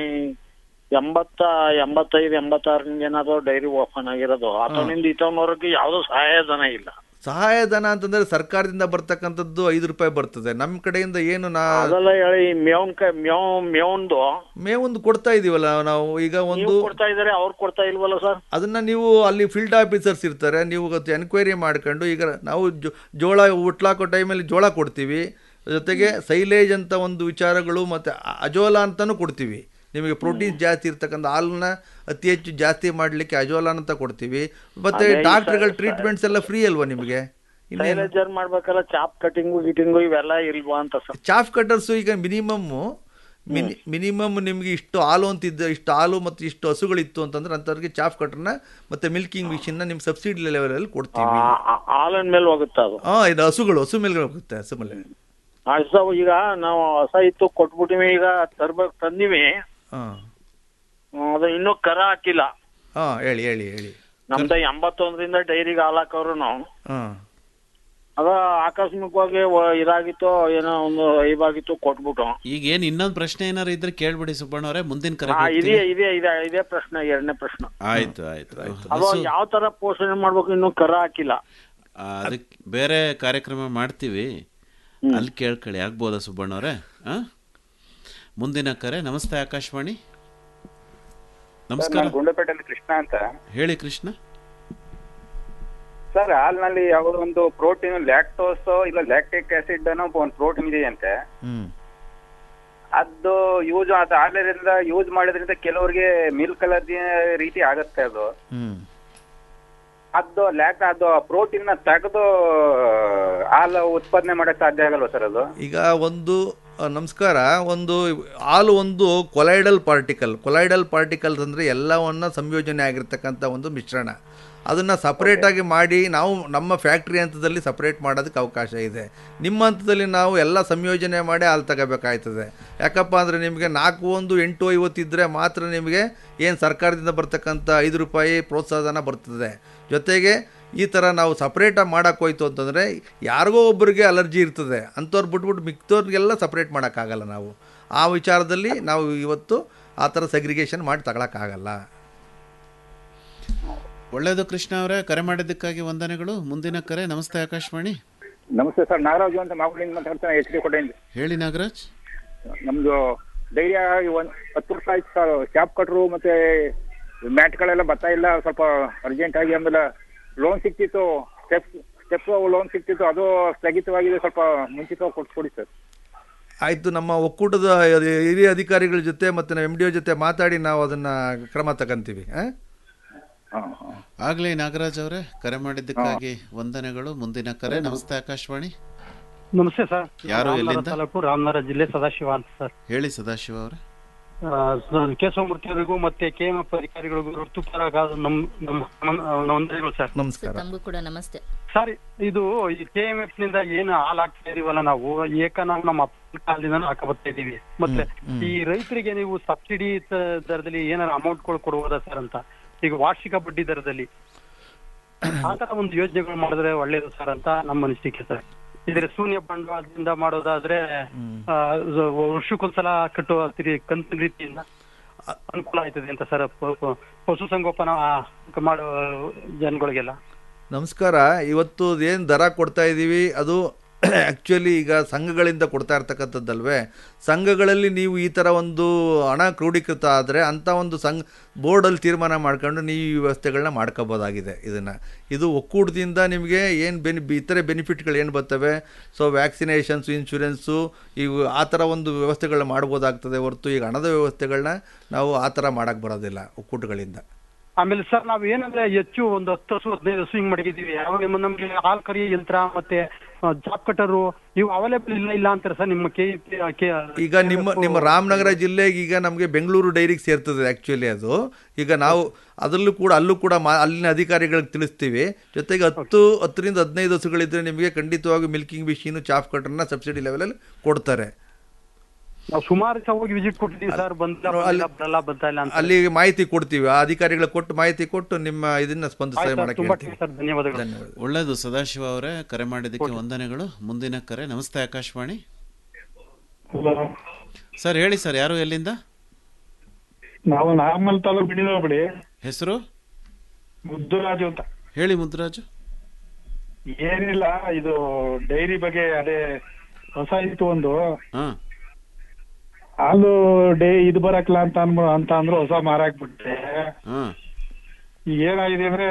ಎಂಬತ್ತ ಎಂಬತ್ತೈದು ಎಂಬತ್ತಾರರಿಂದ ಏನಾದ್ರು ಡೈರಿ ಓಪನ್ ಆಗಿರೋದು ಆತವನಿಂದ ಈತವನವರೆಗೆ ಯಾವ್ದು ಸಹಾಯಧನ ಇಲ್ಲ ಸಹಾಯಧನ ಅಂತಂದ್ರೆ ಸರ್ಕಾರದಿಂದ ಬರ್ತಕ್ಕಂಥದ್ದು ಐದು ರೂಪಾಯಿ ಬರ್ತದೆ ನಮ್ಮ ಕಡೆಯಿಂದ ಏನು ನಾ ಅದೆಲ್ಲ ಹೇಳಿ ಮೇವನ್ ಕ ಮೇವ್ ಮೇವನ್ದು ಮೇವೊಂದು ಕೊಡ್ತಾ ಇದೀವಲ್ಲ ನಾವು ಈಗ ಒಂದು ನೀವು ಕೊಡ್ತಾ ಇದಾರೆ ಅವ್ರು ಕೊಡ್ತಾ ಇಲ್ವಲ್ಲ ಸರ್ ಅದನ್ನ ನೀವು ಅಲ್ಲಿ ಫೀಲ್ಡ್ ಆಫೀಸರ್ಸ್ ಇರ್ತಾರೆ ನೀವು ಎನ್ಕ್ವೈರಿ ಮಾಡ್ಕೊಂಡು ಈಗ ನಾವು ಜೋ- ಜೋಳ ಹುಟ್ಲಾಕೋ ಟೈಮಲ್ಲಿ ಜೋಳ ಕೊಡ್ತೀವಿ ಜೊತೆಗೆ ಸೈಲೇಜ್ ಅಂತ ಒಂದು ವಿಚಾರಗಳು ಮತ್ತು ಅಜೋಲಾ ಅಂತಲೂ ಕೊಡ್ತೀವಿ ನಿಮಗೆ ಪ್ರೋಟೀನ್ ಜಾಸ್ತಿ ಇರ್ತಕ್ಕಂಥ ಹಾಲನ್ನ ಅತಿ ಹೆಚ್ಚು ಜಾಸ್ತಿ ಮಾಡಲಿಕ್ಕೆ ಅಜೋಲಾ ಅಂತ ಕೊಡ್ತೀವಿ ಮತ್ತು ಅದೇ ಈ ಡಾಕ್ಟರ್ಗಳ ಸ- ಟ್ರೀಟ್ಮೆಂಟ್ಸ್ ಎಲ್ಲ ಫ್ರೀ ಅಲ್ವಾ ನಿಮಗೆ ಇನ್ನೇನು ಸೈಲೇಜರ್ ಮಾಡ್ಬೇಕಲ್ಲ ಚಾಪ್ ಕಟಿಂಗು ಗಿಟಿಂಗು ಇವೆಲ್ಲ ಇಲ್ವಾ ಅಂತ ಸರ್ ಚಾಫ್ ಕಟರ್ಸು ಈಗ ಮಿನಿಮಮ್ಮು ಮಿನಿ ಮಿನಿಮಮ್ ನಿಮಗೆ ಇಷ್ಟು ಹಾಲು ಅಂತಿದ್ದ ಇಷ್ಟು ಹಾಲು ಮತ್ತು ಇಷ್ಟು ಹಸುಗಳಿತ್ತು ಅಂತಂದ್ರೆ ಅಂಥವ್ರಿಗೆ ಚಾಫ್ ಕಟರ್ನ ಮತ್ತು ಮಿಲ್ಕಿಂಗ್ ಮಿಷಿನ್ನ ನಿಮ್ಮ ಸಬ್ಸಿಡಿ ಲೆವೆಲಲ್ಲಿ ಕೊಡ್ತೀವಿ ಹಾಲಿನ ಮೇಲೆ ಹೋಗುತ್ತೆ ಅದು ಹಾಂ ಇದು ಹಸುಗಳು ಹಸು ಮೇಲೆ ಹೋಗುತ್ತೆ ಹಸು ಮೇಲೆ ಹಸ ಈಗ ನಾವು ಹೊಸ ಇತ್ತು ಕೊಟ್ಬಿಟ್ಟಿವಿ ಈಗ ತರ್ಬೇಕು ತಂದಿವಿ ಹಾಂ ಹ್ಮ್, ಅದು ಇನ್ನೂ ಕರ ಹಾಕಿಲ್ಲ ಹಾಂ ಹೇಳಿ ಹೇಳಿ ಹೇಳಿ ನಮ್ದು ಎಂಬತ್ತೊಂದರಿಂದ ಡೈರಿಗೆ ಹಾಲು ಹಾಕೋರು ಹಾಂ ಅದ ಆಕಸ್ಮಿಕವಾಗಿ ವ- ಇದಾಗಿತ್ತು ಏನೋ ಒಂದು ಐವಾಗಿತ್ತು ಕೊಟ್ಬಿಟ್ಟು ಈಗ ಏನ್ ಇನ್ನೊಂದು ಪ್ರಶ್ನೆ ಏನಾರು ಇದ್ರೆ ಕೇಳ್ಬಿಡಿ ಸುಬ್ಬಣ್ಣ ಅವರೇ ಮುಂದಿನ ಕರೆ ಹಾ, ಇದೇ ಇದೇ ಇದೇ ಇದೇ ಪ್ರಶ್ನೆ ಎರಡನೇ ಪ್ರಶ್ನೆ ಆಯ್ತು ಆಯ್ತು ಆಯ್ತು ಅದು ಯಾವ ತರ ಪೋಷಣೆ ಮಾಡ್ಬೇಕು ಇನ್ನೂ ಕರ ಹಾಕಿಲ್ಲ ಅದಕ್ಕೆ ಬೇರೆ ಕಾರ್ಯಕ್ರಮ ಮಾಡ್ತೀವಿ ಅಲ್ಲಿ ಕೇಳ್ಕೊಳ್ಳಿ ಆಗ್ಬೋದಾ ಸುಬ್ಬಣ್ಣ ಅವರೇ ಆ ಮುಂದಿನ ಕರೆ ನಮಸ್ತೆ ಆಕಾಶವಾಣಿ ನಮಸ್ಕಾರ ಗುಂಡಪೇಟೆಯಲ್ಲಿ ಕೃಷ್ಣ ಅಂತ ಹೇಳಿ ಕೃಷ್ಣ ಸರ್ ಹಾಲಿನಲ್ಲಿ ಯಾವುದೋ ಒಂದು ಪ್ರೋಟೀನ್ ಲ್ಯಾಕ್ಟೋಸ್ ಇಲ್ಲ ಲ್ಯಾಕ್ಟಿಕ್ ಆಸಿಡ್ ಅನ್ನೋ ಒಂದು ಪ್ರೋಟೀನ್ ಇದೆಯಂತೆ ಹ್ಞೂ ಅದು ಯೂಸ್ ಅದು ಹಾಲಿನಿಂದ ಯೂಸ್ ಮಾಡೋದ್ರಿಂದ ಕೆಲವರಿಗೆ ಮಿಲ್ಕ್ ಅಲರ್ಜಿ ರೀತಿ ಆಗತ್ತೆ ಅದು ಹ್ಞೂ ಅದು ಲ್ಯಾಕ್ ಅದು ಪ್ರೋಟೀನ್ ನ ತೆಗೆದು ಹಾಲು ಉತ್ಪಾದನೆ ಮಾಡಕ್ ಸಾಧ್ಯ ಆಗಲ್ವಾ ಸರ್ ಅದು ಈಗ ಒಂದು ಆ, ನಮಸ್ಕಾರ ಒಂದು ಹಾಲು ಒಂದು ಕೊಲೈಡಲ್ ಪಾರ್ಟಿಕಲ್ ಕೊಲೈಡಲ್ ಪಾರ್ಟಿಕಲ್ಸ್ ಅಂದರೆ ಎಲ್ಲವನ್ನ ಸಂಯೋಜನೆ ಆಗಿರ್ತಕ್ಕಂಥ ಒಂದು ಮಿಶ್ರಣ ಅದನ್ನು ಸಪ್ರೇಟಾಗಿ ಮಾಡಿ ನಾವು ನಮ್ಮ ಫ್ಯಾಕ್ಟ್ರಿ ಹಂತದಲ್ಲಿ ಸಪ್ರೇಟ್ ಮಾಡೋದಕ್ಕೆ ಅವಕಾಶ ಇದೆ ನಿಮ್ಮ ಹಂತದಲ್ಲಿ ನಾವು ಎಲ್ಲ ಸಂಯೋಜನೆ ಮಾಡಿ ಹಾಲು ತಗೋಬೇಕಾಯ್ತದೆ ಯಾಕಪ್ಪ ಅಂದರೆ ನಿಮಗೆ ನಾಲ್ಕು ಒಂದು ಎಂಟು ಐವತ್ತಿದ್ದರೆ ಮಾತ್ರ ನಿಮಗೆ ಏನು ಸರ್ಕಾರದಿಂದ ಬರ್ತಕ್ಕಂಥ ಐದು ರೂಪಾಯಿ ಪ್ರೋತ್ಸಾಹಧನ ಬರ್ತದೆ ಜೊತೆಗೆ ಈ ಥರ ನಾವು ಸಪ್ರೇಟಾಗಿ ಮಾಡೋಕೆ ಹೋಯ್ತು ಅಂತಂದರೆ ಯಾರಿಗೋ ಒಬ್ಬರಿಗೆ ಅಲರ್ಜಿ ಇರ್ತದೆ ಅಂಥವ್ರು ಬಿಟ್ಬಿಟ್ಟು ಮಿಕ್ತವ್ರಿಗೆಲ್ಲ ಸಪ್ರೇಟ್ ಮಾಡೋಕ್ಕಾಗಲ್ಲ ನಾವು ಆ ವಿಚಾರದಲ್ಲಿ ನಾವು ಇವತ್ತು ಆ ಥರ ಸೆಗ್ರಿಗೇಷನ್ ಮಾಡಿ ತಗೊಳಕ್ಕಾಗಲ್ಲ ಒಳ್ಳೇದು ಕೃಷ್ಣ ಅವರೇ ಕರೆ ಮಾಡಿದ್ದಕ್ಕಾಗಿ ವಂದನೆಗಳು ಮುಂದಿನ ಕರೆ ನಮಸ್ತೆ ಆಕಾಶವಾಣಿ ನಮಸ್ತೆ ಸರ್ ನಾಗರಾಜು ಅಂತ ಮಾಗುಡಿಯಿಂದ ಮಾತಾಡ್ತಾನೆ ಎಚ್ ಡಿ ಕೋಟೆಯಿಂದ ಹೇಳಿ ನಾಗರಾಜ್ ನಮ್ದು ಡೈರಿ ಆಗಿ ಒಂದ್ ಹತ್ತು ವರ್ಷ ಆಯ್ತು ಸರ್ ಶಾಪ್ ಕಟ್ರು ಮತ್ತೆ ಮ್ಯಾಟ್ಗಳೆಲ್ಲ ಬರ್ತಾ ಇಲ್ಲ ಸ್ವಲ್ಪ ಅರ್ಜೆಂಟ್ ಆಗಿ ಆಮೇಲೆ ಲೋನ್ ಸಿಕ್ತಿತ್ತು ಸ್ಟೆಪ್ ಸ್ಟೆಪ್ ಲೋನ್ ಸಿಕ್ತಿತ್ತು ಅದು ಸ್ಥಗಿತವಾಗಿದೆ ಸ್ವಲ್ಪ ಮುಂಚಿತವಾಗಿ ಕೊಡ್ಸ್ಕೊಡಿ ಸರ್ ಆಯಿತು ನಮ್ಮ ಒಕ್ಕೂಟದ ಹಿರಿಯ ಅಧಿಕಾರಿಗಳ ಜೊತೆ ಮತ್ತು ನಮ್ಮ ಎಮ್ ಡಿ ಒ ಜೊತೆ ಮಾತಾಡಿ ನಾವು ಅದನ್ನು ಕ್ರಮ ತಗೊಂತೀವಿ ಹಾಂ ಆಗ್ಲೇ ನಾಗರಾಜ್ ಅವರೇ ಕರೆ ಮಾಡಿದ್ದಕ್ಕಾಗಿ ವಂದನೆಗಳು ಮುಂದಿನ ಕರೆ ನಮಸ್ತೆ ಆಕಾಶವಾಣಿ ನಮಸ್ತೆ ಸರ್ ಯಾರು ರಾಮನಗರ ಎಲ್ಲಿಂದ? ತಾಲೂಕು ರಾಮನಗರ ಜಿಲ್ಲೆ ಸದಾಶಿವ ಅಂತ ಸರ್ ಹೇಳಿ ಸದಾಶಿವ ಅವರೇ ಆ, ಸ- ಕೇಶವಮೂರ್ತಿ ಅವರಿಗೂ ಮತ್ತೆ ಕೆ ಎಂ ಎಫ್ ಅಧಿಕಾರಿಗಳಿಗೂ ಋತುಪರ ನಮ್ ನಮ್ಮ ನಮ್ಮ ವಂದನೆಗಳು ಸರ್ ನಮಸ್ಕಾರ ತಮಗೂ ಕೂಡ ನಮಸ್ತೆ ಸರ್ ಇದು ಈ ಕೆ ಎಂ ಎಫ್ ನಿಂದ ಏನು ಹಾಲು ಹಾಕ್ತಾ ಇದೀವಲ್ಲ ನಾವು ಏಕ ನಾವು ನಮ್ಮ ಅಪ್ಪನ ಕಾಲದಿಂದ ಹಾಕ ಬರ್ತಾ ಇದೀವಿ ಮತ್ತೆ ಹ್ಮ್. ಈ ರೈತರಿಗೆ ನೀವು ಸಬ್ಸಿಡಿ ದರದಲ್ಲಿ ಏನಾರ ಅಮೌಂಟ್ ಕೊಡ್ಬೋದಾ ಸರ್ ಅಂತ ಈಗ ವಾರ್ಷಿಕ ಬಡ್ಡಿ ದರದಲ್ಲಿ ಆ ತರ ಒಂದು ಯೋಜನೆಗಳು ಮಾಡಿದ್ರೆ ಒಳ್ಳೇದು ಸರ್ ಅಂತ ನಮ್ಮ ಅನಿಸಿಕೆ ಸರ್ ಇದ್ರೆ ಶೂನ್ಯ ಬಂಡವಾಳದಿಂದ ಮಾಡೋದಾದ್ರೆ ಆ, ಇದು ವರ್ಷಕ್ಕೊಂದ್ಸಲ ಕಟ್ಟುವ ತಿರಿ- ಕಂತಿನ ರೀತಿಯಿಂದ ಅನುಕೂಲ ಆಯ್ತದೆ ಅಂತ ಸರ್ ಪ- ಪ- ಪಶುಸಂಗೋಪನಾ ಮಾಡೋ ಜನಗಳಿಗೆಲ್ಲ ನಮಸ್ಕಾರ ಇವತ್ತು ಏನು ದರ ಕೊಡ್ತಾ ಇದ್ದೀವಿ ಅದು ಆ್ಯಕ್ಚುಲಿ ಈಗ ಸಂಘಗಳಿಂದ ಕೊಡ್ತಾ ಇರ್ತಕ್ಕಂಥದ್ದಲ್ವೇ ಸಂಘಗಳಲ್ಲಿ ನೀವು ಈ ಥರ ಒಂದು ಹಣ ಕ್ರೋಢೀಕೃತ ಆದರೆ ಅಂಥ ಒಂದು ಸಂಘ ಬೋರ್ಡಲ್ಲಿ ತೀರ್ಮಾನ ಮಾಡ್ಕೊಂಡು ನೀವು ಈ ವ್ಯವಸ್ಥೆಗಳನ್ನ ಮಾಡ್ಕೋಬೋದಾಗಿದೆ ಇದನ್ನು ಇದು ಒಕ್ಕೂಟದಿಂದ ನಿಮಗೆ ಏನು ಬೆನಿ ಇತರೆ ಬೆನಿಫಿಟ್ಗಳು ಏನು ಬರ್ತವೆ ಸೊ ವ್ಯಾಕ್ಸಿನೇಷನ್ಸು ಇನ್ಶೂರೆನ್ಸು ಇವು ಆ ಥರ ಒಂದು ವ್ಯವಸ್ಥೆಗಳನ್ನ ಮಾಡ್ಬೋದಾಗ್ತದೆ ಹೊರತು ಈಗ ಹಣದ ವ್ಯವಸ್ಥೆಗಳನ್ನ ನಾವು ಆ ಥರ ಮಾಡೋಕ್ಕೆ ಬರೋದಿಲ್ಲ ಒಕ್ಕೂಟಗಳಿಂದ ಆಮೇಲೆ ಸರ್ ನಾವ್ ಏನಂದ್ರೆ ಹೆಚ್ಚು ಒಂದು ಹತ್ತು ಹಸು ಹದಿನೈದು ಹಸು ಹಿಂಗ್ ಮಡಗಿದೀವಿ ಯಾವಾಗ ನಮ್ಗೆ ಹಾಲ್ ಕರಿಯೋ ಯಂತ್ರ ಮತ್ತೆ ಜಾಬ್ ಕಟ್ಟರು ಇವು ಅವೈಲೇಬಲ್ ಇಲ್ಲ ಇಲ್ಲ ಅಂತಾರೆ ಸರ್ ನಿಮ್ಮ ಕೆ ಈಗ ನಿಮ್ಮ ನಿಮ್ಮ ರಾಮನಗರ ಜಿಲ್ಲೆಗೆ ಈಗ ನಮಗೆ ಬೆಂಗಳೂರು ಡೈರಿಗೆ ಸೇರ್ತದೆ ಆ್ಯಕ್ಚುಲಿ ಅದು ಈಗ ನಾವು ಅದರಲ್ಲೂ ಕೂಡ ಅಲ್ಲೂ ಕೂಡ ಮಾ ಅಲ್ಲಿನ ಅಧಿಕಾರಿಗಳಿಗೆ ತಿಳಿಸ್ತೀವಿ ಜೊತೆಗೆ ಹತ್ತು ಹತ್ತರಿಂದ ಹದಿನೈದು ಹಸುಗಳಿದ್ರೆ ನಿಮಗೆ ಖಂಡಿತವಾಗಿ ಮಿಲ್ಕಿಂಗ್ ಮಿಷಿನು ಚಾಫ್ ಕಟ್ರನ್ನ ಸಬ್ಸಿಡಿ ಲೆವೆಲಲ್ಲಿ ಕೊಡ್ತಾರೆ ನಾವು ಸುಮಾರು ಸಹ ಹೋಗಿ ವಿಸಿಟ್ ಕೊಟ್ಟಿದ್ದೀವಿ ಸರ್ ಬಂದಿಲ್ಲ ಬಂದಿಲ್ಲ, ಬರಲ್ಲ ಬರ್ತಾ ಇಲ್ಲ ಅಂತ ಅಲ್ಲಿ ಮಾಹಿತಿ ಕೊಡ್ತೀವಿ ಆ ಅಧಿಕಾರಿಗಳಿಗೆ ಕೊಟ್ಟು ಮಾಹಿತಿ ಕೊಟ್ಟು ನಿಮ್ಮ ಇದನ್ನ ಸ್ಪಂದಿಸ ಆಯ್ತು ಸರ್, ಮಾಡಕ್ಕೆ ತುಂಬಾ ಹೇಳ್ತೀವಿ ಸರ್ ಧನ್ಯವಾದಗಳು ಧನ್ಯವಾದ ಒಳ್ಳೆಯದು ಸದಾಶಿವ ಅವರೇ ಕರೆ ಮಾಡಿದ್ದಕ್ಕೆ ವಂದನೆಗಳು ಮುಂದಿನ ಕರೆ ನಮಸ್ತೆ ಆಕಾಶವಾಣಿ ಸರ್ ಹೇಳಿ ಸರ್ ಯಾರು ಎಲ್ಲಿಂದ ನಾವು ನಾರ್ಮಲ್ ತಾಲೂಕು ಬಿಡಿದ ಬಿಡಿ ಹೆಸರು ಮುದ್ದುರಾಜು ಅಂತ ಹೇಳಿ ಮುದ್ರಾಜು ಏನಿಲ್ಲ ಇದು ಡೈರಿ ಬಗ್ಗೆ ಅದೇ ಹೊಸ ಇತ್ತು ಒಂದು ಹಾ ಹಾಲು ಡೇ ಇದು ಬರಕ್ಲ ಅಂತ ಅನ್ಬ ಅಂತ ಅಂದ್ರು ಹೊಸ ಮಾರಾಕ್ಬಿಟ್ಟೆ ಹಾ ಈಗ ಏನಾಗಿದೆ ಅಂದ್ರೆ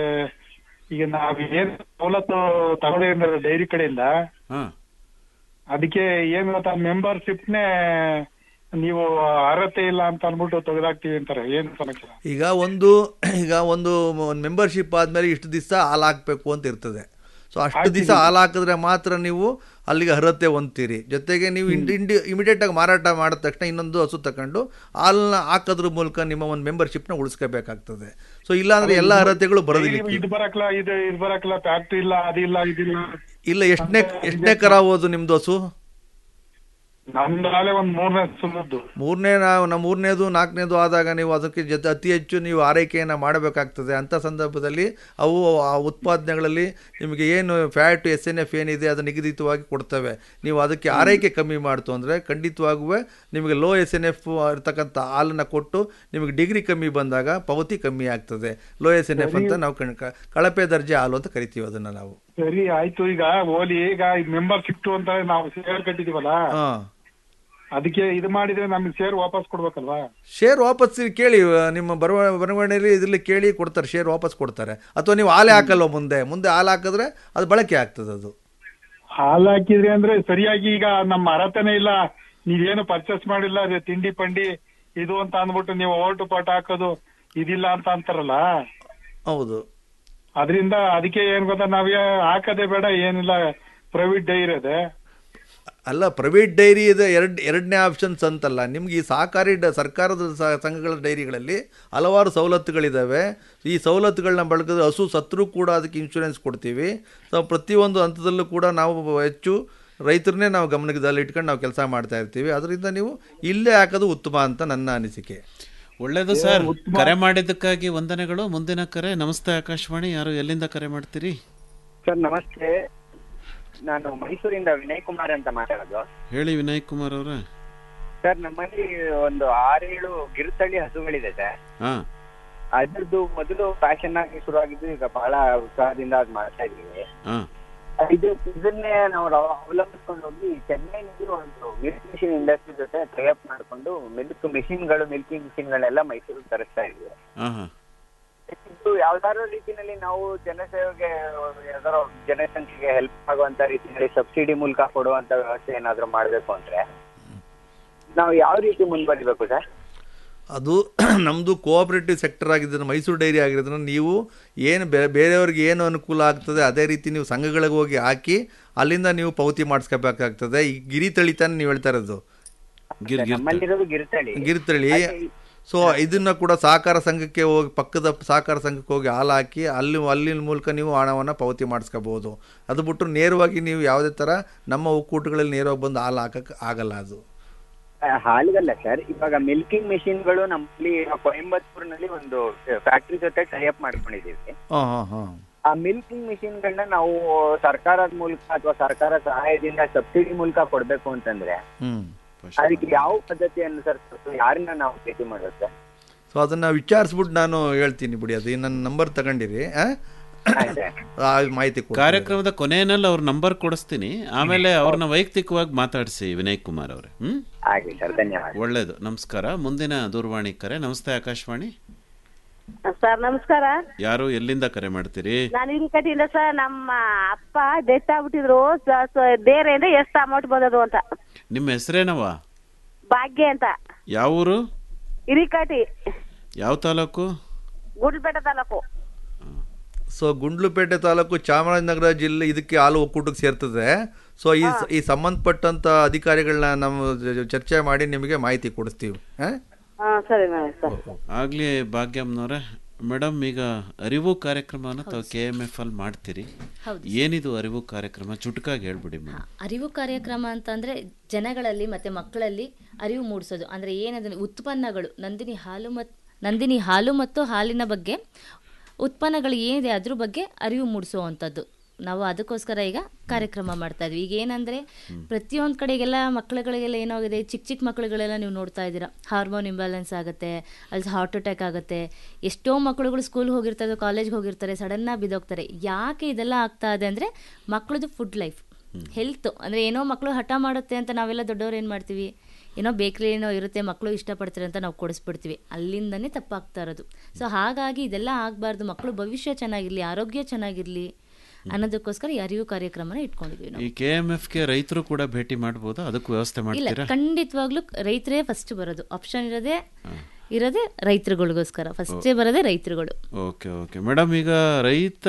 ಈಗ ನಾವ್ ಏನ್ ಸವಲತ್ತು ತಗೊಂಡಿದ್ರೆ ಡೈರಿ ಕಡೆಯಿಂದ ಹಾ ಅದಕ್ಕೆ ಏನ್ ಗೊತ್ತಾ ಮೆಂಬರ್ಶಿಪ್ನೇ ನೀವು ಅರ್ಹತೆ ಇಲ್ಲ ಅಂತ ಅನ್ಬಿಟ್ಟು ತೆಗೆದಾಕ್ತೀವಿ ಅಂತಾರೆ ಏನ್ ಸಮಸ್ಯೆ ಈಗ ಒಂದು ಈಗ ಒಂದು ಮೆಂಬರ್ಶಿಪ್ ಆದ್ಮೇಲೆ ಇಷ್ಟು ದಿವಸ ಹಾಲು ಹಾಕ್ಬೇಕು ಅಂತ ಇರ್ತದೆ ಸೊ ಅಷ್ಟು ದಿವಸ ಹಾಲು ಹಾಕಿದ್ರೆ ಮಾತ್ರ ನೀವು ಅಲ್ಲಿಗೆ ಅರ್ಹತೆ ಹೊಂದ್ತೀರಿ ಜೊತೆಗೆ ನೀವು ಇಂಡಿ ಇಂಡಿ ಇಮಿಡಿಯೇಟ್ ಆಗಿ ಮಾರಾಟ ಮಾಡಿದ ತಕ್ಷಣ ಇನ್ನೊಂದು ಹಸು ತಗೊಂಡು ಹಾಲನ್ನ ಹಾಕೋದ್ರ ಮೂಲಕ ನಿಮ್ಮ ಒಂದು ಮೆಂಬರ್ಶಿಪ್ನ ಉಳಿಸ್ಕೋಬೇಕಾಗ್ತದೆ ಸೊ ಇಲ್ಲಾಂದ್ರೆ ಎಲ್ಲ ಅರ್ಹತೆಗಳು ಬರೋದಿಲ್ಲ ಇದು ಬರಕ್ಲ ಇದು ಇದು ಬರಕ್ಲ ಫ್ಯಾಕ್ಟ್ರಿ ಇಲ್ಲ ಅದಿಲ್ಲ ಇದಿಲ್ಲ ಇಲ್ಲ ಎಷ್ಟನೇ ಎಷ್ಟನೇ ಕರ ಹೋದು ನಿಮ್ದು ಹಸು ನಮ್ದು ಆಲೆ ಒಂದ್ ಮೂರನೇ ಸುಮ್ಮದ್ದು ಮೂರನೇ ನಾವು ನಮ್ಮ ಮೂರನೇದು ನಾಲ್ಕನೇದು ಆದಾಗ ನೀವು ಅದಕ್ಕೆ ಜೊತೆ ಅತಿ ಹೆಚ್ಚು ನೀವು ಆರೈಕೆಯನ್ನು ಮಾಡಬೇಕಾಗ್ತದೆ ಅಂಥ ಸಂದರ್ಭದಲ್ಲಿ ಅವು ಆ ಉತ್ಪಾದನೆಗಳಲ್ಲಿ ನಿಮಗೆ ಏನು ಫ್ಯಾಟ್ ಎಸ್ ಎನ್ ಎಫ್ ಏನಿದೆ ಅದು ನಿಗದಿತವಾಗಿ ಕೊಡ್ತವೆ ನೀವು ಅದಕ್ಕೆ ಆರೈಕೆ ಕಮ್ಮಿ ಮಾಡ್ತು ಅಂದರೆ ಖಂಡಿತವಾಗೂ ನಿಮಗೆ ಲೋ ಎಸ್ ಎನ್ ಎಫ್ ಇರ್ತಕ್ಕಂಥ ಹಾಲನ್ನು ಕೊಟ್ಟು ನಿಮಗೆ ಡಿಗ್ರಿ ಕಮ್ಮಿ ಬಂದಾಗ ಪಾವತಿ ಕಮ್ಮಿ ಆಗ್ತದೆ ಲೋ ಎಸ್ ಎನ್ ಎಫ್ ಅಂತ ನಾವು ಕಣ್- ಕ- ಕಳಪೆ ದರ್ಜೆ ಹಾಲು ಅಂತ ಕರಿತೀವಿ ಅದನ್ನು ನಾವು ಸರಿ ಆಯ್ತು ಈಗ ಓಲಿ ಈಗ ಮೆಂಬರ್ಶಿಪ್ ಅಂತ ನಾವು ಶೇರ್ ಕಟ್ಟಿದೀವಲ್ಲ ಹಾಂ ಅದಕ್ಕೆ ಇದು ಮಾಡಿದ್ರೆ ನಮ್ಗೆ ಶೇರ್ ವಾಪಸ್ ಕೊಡ್ಬೇಕಲ್ವಾ ಶೇರ್ ವಾಪಸ್ ಕೇಳಿ ನಿಮ್ಮ ಬರವ ಬರವಣಿಗೆಯಲ್ಲಿ ಇದರಲ್ಲಿ ಕೇಳಿ ಕೊಡ್ತಾರೆ ಶೇರ್ ವಾಪಸ್ ಕೊಡ್ತಾರೆ ಅಥವಾ ನೀವು ಹಾಲೆ ಹಾಕಲ್ವ ಮುಂದೆ ಮುಂದೆ ಹಾಲು ಹಾಕಿದ್ರೆ ಅದು ಬಳಕೆ ಆಗ್ತದೆ ಅದು ಹಾಲ್ ಹಾಕಿದ್ರಿ ಅಂದ್ರೆ ಸರಿಯಾಗಿ ಈಗ ನಮ್ಮ ಅರ್ಹತೆನೇ ಇಲ್ಲ ನೀವೇನು ಪರ್ಚೇಸ್ ಮಾಡಿಲ್ಲ ಅದೇ ತಿಂಡಿ ಪಂಡಿ ಇದು ಅಂತ ಅಂದ್ಬಿಟ್ಟು ನೀವು ಓಟು ಪಾಟ್ ಹಾಕೋದು ಇದಿಲ್ಲ ಅಂತ ಅಂತಾರಲ್ಲ ಹೌದು ಅದರಿಂದ ಅದಕ್ಕೆ ಏನ್ ಗೊತ್ತಾ ನಾವೇ ಹಾಕದೇ ಬೇಡ ಏನಿಲ್ಲ ಪ್ರೈವೇಟ್ ಡೈ ಇರೋದೆ ಅಲ್ಲ ಪ್ರೈವೇಟ್ ಡೈರಿ ಇದೆ ಎರಡು ಎರಡನೇ ಆಪ್ಷನ್ಸ್ ಅಂತಲ್ಲ ನಿಮ್ಗೆ ಈ ಸಹಕಾರಿ ಡ ಸರ್ಕಾರದ ಸ- ಸಂಘಗಳ ಡೈರಿಗಳಲ್ಲಿ ಹಲವಾರು ಸವಲತ್ತುಗಳಿದ್ದಾವೆ ಈ ಸವಲತ್ತುಗಳನ್ನ ಬಳಕಿದ್ರೆ ಹಸು ಸತ್ರೂ ಕೂಡ ಅದಕ್ಕೆ ಇನ್ಶೂರೆನ್ಸ್ ಕೊಡ್ತೀವಿ ಸೊ ಪ್ರತಿಯೊಂದು ಹಂತದಲ್ಲೂ ಕೂಡ ನಾವು ಹೆಚ್ಚು ರೈತರನ್ನೇ ನಾವು ಗಮನದಲ್ಲಿ ಇಟ್ಕೊಂಡು ನಾವು ಕೆಲಸ ಮಾಡ್ತಾ ಇರ್ತೀವಿ ಅದರಿಂದ ನೀವು ಇಲ್ಲೇ ಹಾಕೋದು ಉತ್ತಮ ಅಂತ ನನ್ನ ಅನಿಸಿಕೆ ಒಳ್ಳೇದು ಸರ್ ಕರೆ ಮಾಡಿದ್ದಕ್ಕಾಗಿ ವಂದನೆಗಳು ಮುಂದಿನ ಕರೆ ನಮಸ್ತೆ ಆಕಾಶವಾಣಿ ಯಾರು ಎಲ್ಲಿಂದ ಕರೆ ಮಾಡ್ತೀರಿ ಸರ್ ನಮಸ್ತೆ ನಾನು ಮೈಸೂರಿಂದ ವಿನಯ್ ಕುಮಾರ್ ಅಂತ ಮಾತಾಡೋದು ಹೇಳಿ ವಿನಯ್ ಕುಮಾರ್ ಅವರೇ ಸರ್ ನಮ್ಮಲ್ಲಿ ಒಂದು ಆರೇಳು ಗಿರ್ತಳಿ ಹಸುಗಳಿದೆ ಸರ್ ಹಾ ಅದ್ರದ್ದು ಮೊದಲು ಫ್ಯಾಷನ್ ಆಗಿ ಶುರುವಾಗಿದ್ದು ಈಗ ಬಹಳ ಉತ್ಸಾಹದಿಂದ ಅದ್ ಮಾಡ್ತಾ ಇದೀವಿ ಹಾ ಇದು ಇದನ್ನೇ ನಾವು ರ- ಅವಲಂಬಿಸ್ಕೊಂಡು ಹೋಗಿ ಚೆನ್ನೈನಲ್ಲಿ ಒಂದು ಮಿಲ್ಕ್ ಮಿಷಿನ್ ಇಂಡಸ್ಟ್ರಿ ಜೊತೆ ಟೈಅಪ್ ಮಾಡ್ಕೊಂಡು ಮಿಲ್ಕ್ ಮಿಷಿನ್ಗಳು ಮಿಲ್ಕಿಂಗ್ ಮಿಷಿನ್ಗಳೆಲ್ಲ ಮೈಸೂರಿಗೆ ತರಿಸ್ತಾ ಇದ್ವಿ ಹಾ ಹಾ ಇದು ಯಾವ್ದಾದ್ರು ರೀತಿನಲ್ಲಿ ನಾವು ಜನಸೇವೆಗೆ ಯಾವ್ದಾರೋ ಜನಸಂಖ್ಯೆಗೆ ಹೆಲ್ಪ್ ಆಗುವಂತ ರೀತಿಯಲ್ಲಿ ಸಬ್ಸಿಡಿ ಮೂಲಕ ಕೊಡುವಂತ ವ್ಯವಸ್ಥೆ ಏನಾದ್ರು ಮಾಡ್ಬೇಕು ಅಂದ್ರೆ ನಾವು ಯಾವ ರೀತಿ ಮುಂದುವರಿಬೇಕು ಸರ್ ಅದು ನಮ್ಮದು ಕೋಆಪರೇಟಿವ್ ಸೆಕ್ಟರ್ ಆಗಿದ್ದರಿಂದ ಮೈಸೂರು ಡೈರಿ ಆಗಿರೋದ್ರಿಂದ ನೀವು ಏನು ಬೇ ಬೇರೆಯವ್ರಿಗೆ ಏನು ಅನುಕೂಲ ಆಗ್ತದೆ ಅದೇ ರೀತಿ ನೀವು ಸಂಘಗಳಿಗೆ ಹೋಗಿ ಹಾಕಿ ಅಲ್ಲಿಂದ ನೀವು ಪಾವತಿ ಮಾಡಿಸ್ಕೋಬೇಕಾಗ್ತದೆ ಈ ಗಿರಿ ತಳಿ ತಾನೇ ನೀವು ಹೇಳ್ತಾ ಇರೋದು ನಮ್ಮಲ್ಲಿರೋದು ಗಿರ್ತಳಿ ಗಿರಿತಳಿ ಸೊ ಇದನ್ನ ಕೂಡ ಸಹಕಾರ ಸಂಘಕ್ಕೆ ಹೋಗಿ ಪಕ್ಕದ ಸಹಕಾರ ಸಂಘಕ್ಕೆ ಹೋಗಿ ಹಾಲು ಹಾಕಿ ಅಲ್ಲಿ ಅಲ್ಲಿನ ಮೂಲಕ ನೀವು ಹಣವನ್ನು ಪಾವತಿ ಮಾಡಿಸ್ಕೋಬೋದು ಅದು ಬಿಟ್ಟು ನೇರವಾಗಿ ನೀವು ಯಾವುದೇ ಥರ ನಮ್ಮ ಒಕ್ಕೂಟಗಳಲ್ಲಿ ನೇರವಾಗಿ ಬಂದು ಹಾಲು ಹಾಕಕ್ಕೆ ಆಗಲ್ಲ ಅದು ಆ, ಹಾಲಿಗಲ್ಲ ಸರ್ ಇವಾಗ ಮಿಲ್ಕಿಂಗ್ ಮಿಷಿನ್ಗಳು ನಮ್ಮಲ್ಲಿ ಕೊಯಂಬತ್ತೂರಿನಲ್ಲಿ ಒಂದು ಫ್ಯಾಕ್ಟ್ರಿ ಜೊತೆ ಟೈಅಪ್ ಮಾಡ್ಕೊಂಡಿದೀವಿ ಹಾಂ ಹಾಂ ಹಾಂ ಆ ಮಿಲ್ಕಿಂಗ್ ಮಿಷಿನ್ಗಳನ್ನ ನಾವು ಸರ್ಕಾರದ ಮೂಲಕ ಅಥವಾ ಸರ್ಕಾರ ಸಹಾಯದಿಂದ ಸಬ್ಸಿಡಿ ಮೂಲಕ ಕೊಡ್ಬೇಕು ಅಂತಂದ್ರೆ ಹ್ಞೂ ಅದಕ್ಕೆ ಯಾವ ಪದ್ಧತಿ ಅನುಸರಿಸಬೇಕು ಯಾರನ್ನ ನಾವು ಭೇಟಿ ಮಾಡೋದು ಸರ್ ಸೊ ಅದನ್ನು ವಿಚಾರಿಸ್ಬಿಟ್ಟು ನಾನು ಹೇಳ್ತೀನಿ ಬಿಡಿ ಅದು ನನ್ನ ನಂಬರ್ ತಗೊಂಡಿರಿ ಆ? ಆ ಮಾಹಿತಿ ಕೊಡ್ತೀನಿ. ಕಾರ್ಯಕ್ರಮದ ಕೊನೆಯಲ್ಲಿ ಅವ್ರ ನಂಬರ್ ಕೊಡಿಸ್ತೀನಿ ಆಮೇಲೆ ಅವ್ರನ್ನ ವೈಯಕ್ತಿಕವಾಗಿ ಮಾತಾಡಿಸಿ ವಿನಯ್ ಕುಮಾರ್ ಅವರೇ ಹ್ಮ್ ಆಗ್ಲಿ ಸರ್ ಧನ್ಯವಾದ ಒಳ್ಳೇದು ನಮಸ್ಕಾರ ಮುಂದಿನ ದೂರವಾಣಿ ಕರೆ ನಮಸ್ತೆ ಆಕಾಶವಾಣಿ ಸರ್ ನಮಸ್ಕಾರ ಯಾರು ಎಲ್ಲಿಂದ ಕರೆ ಮಾಡ್ತೀರಿ ನಾನು ಇನ್ ಕಟ್ಟಿಯಿಂದ ಸರ್ ನಮ್ಮ ಅಪ್ಪ ಡೆತ್ ಆಗ್ಬಿಟ್ಟಿದ್ರು ಸ- ಸ- ಬೇರೆಯಿಂದ ಎಷ್ಟು ಅಮೌಂಟ್ ಬಂದದು ಅಂತ ನಿಮ್ಮ ಹೆಸರೇನವ ಭಾಗ್ಯ ಅಂತ ಯಾವ ಊರು ಹಿರಿಕಟಿ ಯಾವ ತಾಲೂಕು ಗುಡ್ಲಪೇಟೆ ತಾಲೂಕು ಸೊ ಗುಂಡ್ಲುಪೇಟೆ ತಾಲೂಕು ಚಾಮರಾಜನಗರ ಜಿಲ್ಲೆ ಇದಕ್ಕೆ ಹಾಲು ಒಕ್ಕೂಟಕ್ಕೆ ಸೇರ್ತದೆ ಸೊ ಈ ಈ ಸಂಬಂಧಪಟ್ಟಂತ ಅಧಿಕಾರಿಗಳನ್ನ ನಾವು ಜ- ಚರ್ಚೆ ಮಾಡಿ ನಿಮಗೆ ಮಾಹಿತಿ ಕೊಡಿಸ್ತೀವಿ ಆ? ಹಾ ಸರಿ ಮೇಡಮ್ ಸರ್ ಆಗ್ಲಿ ಭಾಗ್ಯಮ್ಮನವ್ರೆ ಮೇಡಮ್ ಈಗ ಅರಿವು ಕಾರ್ಯಕ್ರಮನ ತಾವು ಕೆ ಎಮ್ ಎಫ್ ಅಲ್ಲಿ ಮಾಡ್ತೀರಿ ಹೌದು. ಏನಿದು ಅರಿವು ಕಾರ್ಯಕ್ರಮ ಚುಟುಕಾಗಿ ಹೇಳ್ಬಿಡಿ ಮೇಡಮ್ ಅರಿವು ಕಾರ್ಯಕ್ರಮ ಅಂತಂದರೆ ಜನಗಳಲ್ಲಿ ಮತ್ತು ಮಕ್ಕಳಲ್ಲಿ ಅರಿವು ಮೂಡಿಸೋದು ಅಂದರೆ ಏನಂದರೆ ಉತ್ಪನ್ನಗಳು ನಂದಿನಿ ಹಾಲು ಮತ್ತು ನಂದಿನಿ ಹಾಲು ಮತ್ತು ಹಾಲಿನ ಬಗ್ಗೆ ಉತ್ಪನ್ನಗಳು ಏನಿದೆ ಅದ್ರ ಬಗ್ಗೆ ಅರಿವು ಮೂಡಿಸುವಂಥದ್ದು ನಾವು ಅದಕ್ಕೋಸ್ಕರ ಈಗ ಕಾರ್ಯಕ್ರಮ ಮಾಡ್ತಾ ಇದ್ವಿ ಈಗ ಏನಂದರೆ ಪ್ರತಿಯೊಂದು ಕಡೆಗೆಲ್ಲ ಮಕ್ಕಳುಗಳಿಗೆಲ್ಲ ಏನಾಗಿದೆ ಚಿಕ್ಕ ಚಿಕ್ಕ ಮಕ್ಕಳುಗಳೆಲ್ಲ ನೀವು ನೋಡ್ತಾ ಇದ್ದೀರಾ ಹಾರ್ಮೋನ್ ಇಂಬ್ಯಾಲೆನ್ಸ್ ಆಗುತ್ತೆ ಅಲ್ಲಿ ಹಾರ್ಟ್ ಅಟ್ಯಾಕ್ ಆಗುತ್ತೆ ಎಷ್ಟೋ ಮಕ್ಕಳುಗಳು ಸ್ಕೂಲ್ ಹೋಗಿರ್ತಾರೆ ಕಾಲೇಜ್ಗೆ ಹೋಗಿರ್ತಾರೆ ಸಡನ್ನಾಗಿ ಬಿದ್ದೋಗ್ತಾರೆ ಯಾಕೆ ಇದೆಲ್ಲ ಆಗ್ತಾ ಇದೆ ಅಂದರೆ ಮಕ್ಕಳದು ಫುಡ್ ಲೈಫ್ ಹೆಲ್ತ್ ಅಂದರೆ ಏನೋ ಮಕ್ಕಳು ಹಠ ಮಾಡುತ್ತೆ ಅಂತ ನಾವೆಲ್ಲ ದೊಡ್ಡವ್ರು ಏನು ಮಾಡ್ತೀವಿ ಏನೋ ಬೇಕ್ರಿ ಏನೋ ಇರುತ್ತೆ ಮಕ್ಕಳು ಇಷ್ಟಪಡ್ತಾರೆ ಅಂತ ನಾವು ಕೊಡಿಸ್ಬಿಡ್ತೀವಿ ಅಲ್ಲಿಂದನೇ ತಪ್ಪಾಗ್ತಾ ಇರೋದು ಸೊ ಹಾಗಾಗಿ ಇದೆಲ್ಲ ಆಗಬಾರ್ದು ಮಕ್ಕಳು ಭವಿಷ್ಯ ಚೆನ್ನಾಗಿರಲಿ ಆರೋಗ್ಯ ಚೆನ್ನಾಗಿರಲಿ ಅನ್ನೋದಕ್ಕೋಸ್ಕರ ಈ ಅರಿವು ಕಾರ್ಯಕ್ರಮನ ಇಟ್ಕೊಂಡಿದ್ವಿ ನಾವು ಈ ಕೆ ಎಮ್ ಎಫ್ಗೆ ರೈತರು ಕೂಡ ಭೇಟಿ ಮಾಡ್ಬೋದಾ ಅದಕ್ಕೂ ವ್ಯವಸ್ಥೆ ಇಲ್ಲ ಮಾಡ್ತೀರಾ ಖಂಡಿತವಾಗ್ಲೂ ರೈತರೇ ಫಸ್ಟ್ ಬರೋದು ಆಪ್ಷನ್ ಇರೋದೇ ಇರೋದೇ ರೈತರುಗಳಿಗೋಸ್ಕರ ಫಸ್ಟೇ ಬರೋದೇ ರೈತರುಗಳು ಓಕೆ ಓಕೆ ಮೇಡಮ್ ಈಗ ರೈತ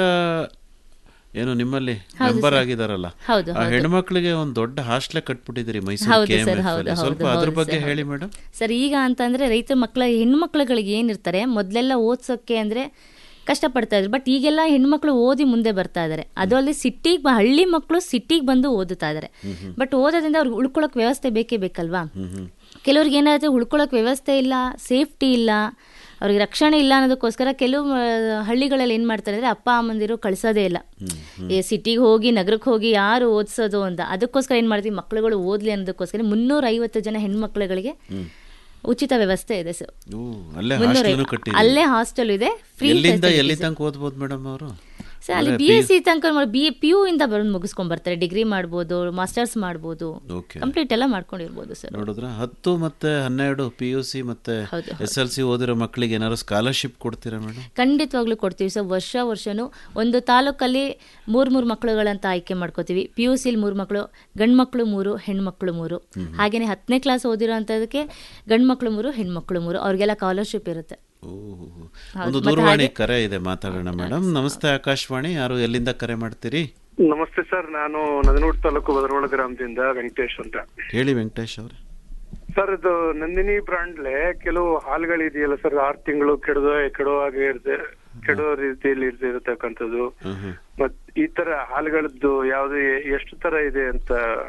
ಏನು ನಿಮ್ಮಲ್ಲಿ ಹೌದು ಮೆಂಬರ್ ಸರ್. ಆಗಿದಾರಲ್ಲ ಹೌದು, ಆ ಹೌದು. ಹೆಣ್ಮಕ್ಳಿಗೆ ಒಂದು ದೊಡ್ಡ ಹಾಸ್ಟೆಲ್ ಕಟ್ಬಿಟ್ಟಿದ್ದೀರಿ ಮೈಸೂರು ಹೌದು ಕೆ ಸರ್ ಹೌದು ಸ್ವಲ್ಪ ಹೌದು ಅದ್ರ ಹೌದು ಬಗ್ಗೆ ಸರ್, ಹೇಳಿ ಹೌದು. ಮೇಡಮ್ ಸರ್ ಈಗ ಅಂತಂದ್ರೆ ರೈತ ಮಕ್ಕಳ ಹೆಣ್ಮಕ್ಳುಗಳಿಗೆ ಏನಿರ್ತಾರೆ ಮೊದಲೆಲ್ಲ ಓದ್ಸೋಕ್ಕೆ ಅಂದ್ರೆ ಕಷ್ಟಪಡ್ತಾ ಇದ್ರು ಬಟ್ ಈಗೆಲ್ಲ ಹೆಣ್ಮಕ್ಳು ಓದಿ ಮುಂದೆ ಬರ್ತಾ ಇದ್ದಾರೆ ಅದು ಅಲ್ಲದೆ ಸಿಟಿಗೆ ಹಳ್ಳಿ ಮಕ್ಕಳು ಸಿಟಿಗೆ ಬಂದು ಓದುತ್ತಾ ಇದ್ದಾರೆ ಬಟ್ ಓದೋದ್ರಿಂದ ಅವ್ರಿಗೆ ಉಳ್ಕೊಳಕ್ ವ್ಯವಸ್ಥೆ ಬೇಕೇ ಬೇಕಲ್ವಾ ಕೆಲವ್ರಿಗೆ ಏನಾಗುತ್ತೆ ಉಳ್ಕೊಳಕ್ ವ್ಯವಸ್ಥೆ ಇಲ್ಲ ಸೇಫ್ಟಿ ಇಲ್ಲ ಅವ್ರಿಗೆ ರಕ್ಷಣೆ ಇಲ್ಲ ಅನ್ನೋದಕ್ಕೋಸ್ಕರ ಕೆಲವು ಆ, ಹಳ್ಳಿಗಳಲ್ಲಿ ಏನು ಮಾಡ್ತಾರೆ ಅಂದರೆ ಅಪ್ಪ ಅಮ್ಮಂದಿರು ಕಳಿಸೋದೇ ಇಲ್ಲ ಈ ಸಿಟಿಗೆ ಹೋಗಿ ನಗರಕ್ಕೆ ಹೋಗಿ ಯಾರು ಓದಿಸೋದು ಅಂತ ಅದಕ್ಕೋಸ್ಕರ ಏನು ಮಾಡ್ತೀವಿ ಮಕ್ಕಳುಗಳು ಓದಲಿ ಅನ್ನೋದಕ್ಕೋಸ್ಕರ ಮುನ್ನೂರ ಐವತ್ತು ಜನ ಹೆಣ್ಮಕ್ಳುಗಳಿಗೆ ಉಚಿತ ವ್ಯವಸ್ಥೆ ಇದೆ ಸರ್ ಓ, ಅಲ್ಲೇ ಮುನ್ನೂರ ಹಾಸ್ಟೆಲ್ ಐವತ್ತು. ಕಟ್ಟಿದ್ದೀರಿ ಅಲ್ಲೇ ಹಾಸ್ಟೆಲ್ ಇದೆ ಫ್ರೀ ಎಲ್ಲಿಂದ ಎಲ್ಲಿ ತನಕ ಓದ್ಬೋದು ಮೇಡಮ್ ಅವರು ಸರ್ ಅಲ್ಲಿ ಬಿ ಎಸ್ ಸಿ ತನಕ ಬಿ ಪಿ ಯು ಇಂದ ಬಂದು ಮುಗಿಸ್ಕೊಂಡ್ ಬರ್ತಾರೆ ಡಿಗ್ರಿ ಮಾಡ್ಬೋದು ಮಾಸ್ಟರ್ಸ್ ಮಾಡ್ಬೋದು ಓಕೆ ಕಂಪ್ಲೀಟ್ ಎಲ್ಲ ಮಾಡ್ಕೊಂಡಿರ್ಬೋದು ಸರ್ ನೋಡಿದ್ರ ಹತ್ತು ಮತ್ತೆ ಹನ್ನೆರಡು ಪಿ ಯು ಸಿ ಮತ್ತೆ ಹೌದು, ಎಸ್ ಎಲ್ ಸಿ ಓದಿರೋ ಮಕ್ಕಳಿಗೆ ಏನಾದ್ರು ಸ್ಕಾಲರ್ಶಿಪ್ ಕೊಡ್ತೀರಾ ಮೇಡಮ್ ಖಂಡಿತವಾಗ್ಲೂ ಕೊಡ್ತೀವಿ ಸರ್ ವರ್ಷ ವರ್ಷನೂ ಒಂದು ತಾಲೂಕಲ್ಲಿ ಮೂರು ಮೂರು ಮಕ್ಕಳುಗಳಂತ ಆಯ್ಕೆ ಮಾಡ್ಕೋತೀವಿ ಪಿ ಯು ಸಿಲಿ ಮೂರು ಮಕ್ಕಳು ಗಂಡು ಮಕ್ಕಳು ಮೂರು ಹೆಣ್ಮಕ್ಳು ಮೂರು ಹಾಗೆಯೇ ಹತ್ತನೇ ಕ್ಲಾಸ್ ಓದಿರೋ ಅಂಥದಕ್ಕೆ ಗಂಡು ಮಕ್ಕಳು ಮೂರು ಹೆಣ್ಮಕ್ಳು ಮೂರು ಅವ್ರಿಗೆಲ್ಲ ಸ್ಕಾಲರ್ಶಿಪ್ ಇರುತ್ತೆ ಹೌದು, ಒಂದು ಮತ್ತೆ ದೂರವಾಣಿ ಹಾಗೆ- ಕರೆ ಇದೆ ಮಾತಾಡೋಣ ಮೇಡಮ್ ನಮಸ್ತೆ ಆಕಾಶವಾಣಿ ಯಾರು ಎಲ್ಲಿಂದ ಕರೆ ಮಾಡ್ತೀರಿ ನಮಸ್ತೆ ಸರ್ ನಾನು ನದನೂರು ತಾಲೂಕು ಬದರವಾಳ ಗ್ರಾಮದಿಂದ ವೆಂಕಟೇಶ್ ಅಂತ ಹೇಳಿ ವೆಂಕಟೇಶ್ ಅವ್ರೆ ಸರ್ ಇದು ನಂದಿನಿ ಬ್ರಾಂಡ್ಲೆ ಕೆಲವು ಹಾಲುಗಳಿದೆಯಲ್ಲ ಸರ್ ಆರು ತಿಂಗಳು ಕೆಡದ ಕೆಡುವಾಗ ಇರುತ್ತೆ ಕೆಡೋ ರೀತಿಯಲ್ಲಿ ಇರ್ತ- ಇರತಕ್ಕಂಥದ್ದು ಮತ್ ಈ ತರ ಹಾಲುಗಳದ್ದು ಯಾವ್ದು ಎ- ಎಷ್ಟು ತರ ಇದೆ ಅಂತ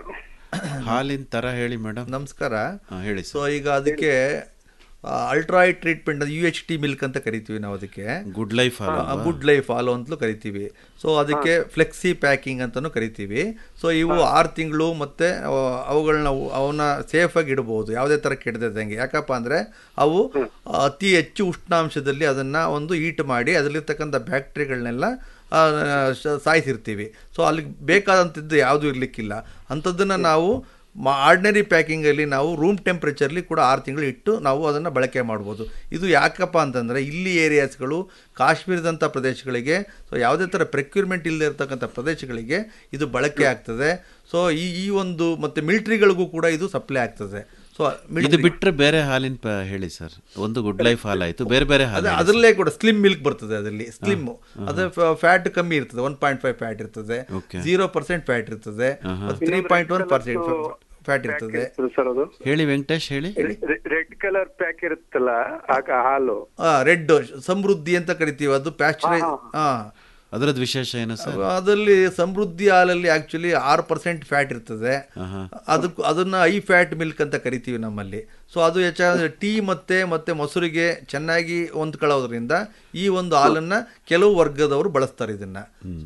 ಹಾಲಿನ ತರ ಹೇಳಿ ಮೇಡಮ್ ನಮಸ್ಕಾರ ಹೇಳಿ ಸೊ ಈಗ ಅದಕ್ಕೆ ultra treatment U H T milk ಅಂತ ಕರಿತೀವಿ ನಾವು ಅದಕ್ಕೆ ಗುಡ್ ಲೈಫ್ ಹಾಲು ಅಲ್ವಾ? ಗುಡ್ ಲೈಫ್ ಹಾಲು ಅಂತಲೂ ಕರಿತೀವಿ ಸೊ ಅದಕ್ಕೆ ಫ್ಲೆಕ್ಸಿ ಪ್ಯಾಕಿಂಗ್ ಅಂತಾನು ಕರಿತೀವಿ ಸೊ ಇವು ಆರು ತಿಂಗಳು ಮತ್ತೆ ಅವ- ಅವುಗಳನ್ನ ಅವು- ಅವನ್ನ ಸೇಫಾಗಿ ಇಡಬಹುದು ಯಾವುದೇ ಥರ ಕೆಡದಂಗೆ ಯಾಕಪ್ಪ ಅಂದರೆ ಅವು ಅತಿ ಹೆಚ್ಚು ಉಷ್ಣಾಂಶದಲ್ಲಿ ಅದನ್ನು ಒಂದು ಈಟ್ ಮಾಡಿ ಅದರಲ್ಲಿರ್ತಕ್ಕಂಥ ಬ್ಯಾಕ್ಟೀರಿಯಾಗಳನ್ನೆಲ್ಲ ಆ, ಶ- ಸಾಯಿಸಿರ್ತೀವಿ ಸೊ ಅಲ್ಲಿಗೆ ಬೇಕಾದಂಥದ್ದು ಯಾವುದೂ ಇರಲಿಕ್ಕಿಲ್ಲ ಅಂಥದ್ದನ್ನು ನಾವು ಆರ್ಡಿನರಿ ಪ್ಯಾಕಿಂಗಲ್ಲಿ ನಾವು ರೂಮ್ ಟೆಂಪ್ರೇಚರ್ಲಿ ಕೂಡ ಆರು ತಿಂಗಳು ಇಟ್ಟು ನಾವು ಅದನ್ನು ಬಳಕೆ ಮಾಡ್ಬೋದು ಇದು ಯಾಕಪ್ಪ ಅಂತಂದರೆ ಇಲ್ಲಿ ಏರಿಯಾಸ್ಗಳು ಕಾಶ್ಮೀರದಂಥ ಪ್ರದೇಶಗಳಿಗೆ ಸೊ ಯಾವುದೇ ಥರ ಪ್ರೆಕ್ಯೂರ್ಮೆಂಟ್ ಇಲ್ಲದೆ ಇರತಕ್ಕಂಥ ಪ್ರದೇಶಗಳಿಗೆ ಇದು ಬಳಕೆ ಆಗ್ತದೆ ಸೊ ಈ ಈ ಒಂದು ಮತ್ತು ಮಿಲ್ಟ್ರಿಗಳಿಗೂ ಕೂಡ ಇದು ಸಪ್ಲೈ ಆಗ್ತದೆ ಸೊ ಇದು ಬಿಟ್ರೆ ಬೇರೆ ಹಾಲಿನ ಪ- ಹೇಳಿ ಸರ್ ಒಂದು ಗುಡ್ ಲೈಫ್ ಹಾಲ್ ಆಯ್ತು ಬೇರೆ ಬೇರೆ ಹಾಲು ಅದೇ ಹೇಳಿ ಅದರಲ್ಲೇ ಕೂಡ ಸ್ಲಿಮ್ ಮಿಲ್ಕ್ ಬರ್ತದೆ ಅದರಲ್ಲಿ ಸ್ಲಿಮ್ ಹಾ. ಅದೇ ಫ್ಯಾಟ್ ಕಮ್ಮಿ ಇರ್ತದೆ ಒನ್ ಪಾಯಿಂಟ್ ಫೈವ್ ಫ್ಯಾಟ್ ಇರ್ತದೆ Okay. ಜೀರೋ ಪರ್ಸೆಂಟ್ ಫ್ಯಾಟ್ ಇರ್ತದೆ three point one percent fat ಇರ್ತದೆ ಸರ್ ಅದು ಹೇಳಿ ವೆಂಕಟೇಶ್ ಹೇಳಿ ರೆಡ್ ಕಲರ್ ಪ್ಯಾಕ್ ಇರುತ್ತಲ್ಲ ಆ ಕ- ಹಾಲು ರೆಡ್ ಸಮೃದ್ಧಿ ಅಂತ ಕರಿತೀವಿ ಅದು ಪ್ಯಾಸ್ಚರೈಸ್ ಹಾ ಅದರದ್ದು ವಿಶೇಷ ಏನು ಸರ್ ಅದರಲ್ಲಿ ಸಮೃದ್ಧಿ ಹಾಲಲ್ಲಿ ಆಕ್ಚುಲಿ ಆರು ಪರ್ಸೆಂಟ್ ಫ್ಯಾಟ್ ಇರ್ತದೆ ಅದಕ್ಕೆ ಅದನ್ನ ಐ ಫ್ಯಾಟ್ ಮಿಲ್ಕ್ ಅಂತ ಕರಿತೀವಿ ನಮ್ಮಲ್ಲಿ ಸೊ ಅದು ಹೆಚ್ಚಾಗಿ ಟೀ ಮತ್ತೆ ಮತ್ತೆ ಮೊಸರಿಗೆ ಚೆನ್ನಾಗಿ ಹೊಂದ್ಕೊಳ್ಳೋದ್ರಿಂದ ಈ ಒಂದು ಹಾಲನ್ನ ಕೆಲವು ವರ್ಗದವರು ಬಳಸ್ತಾರೆ ಇದನ್ನ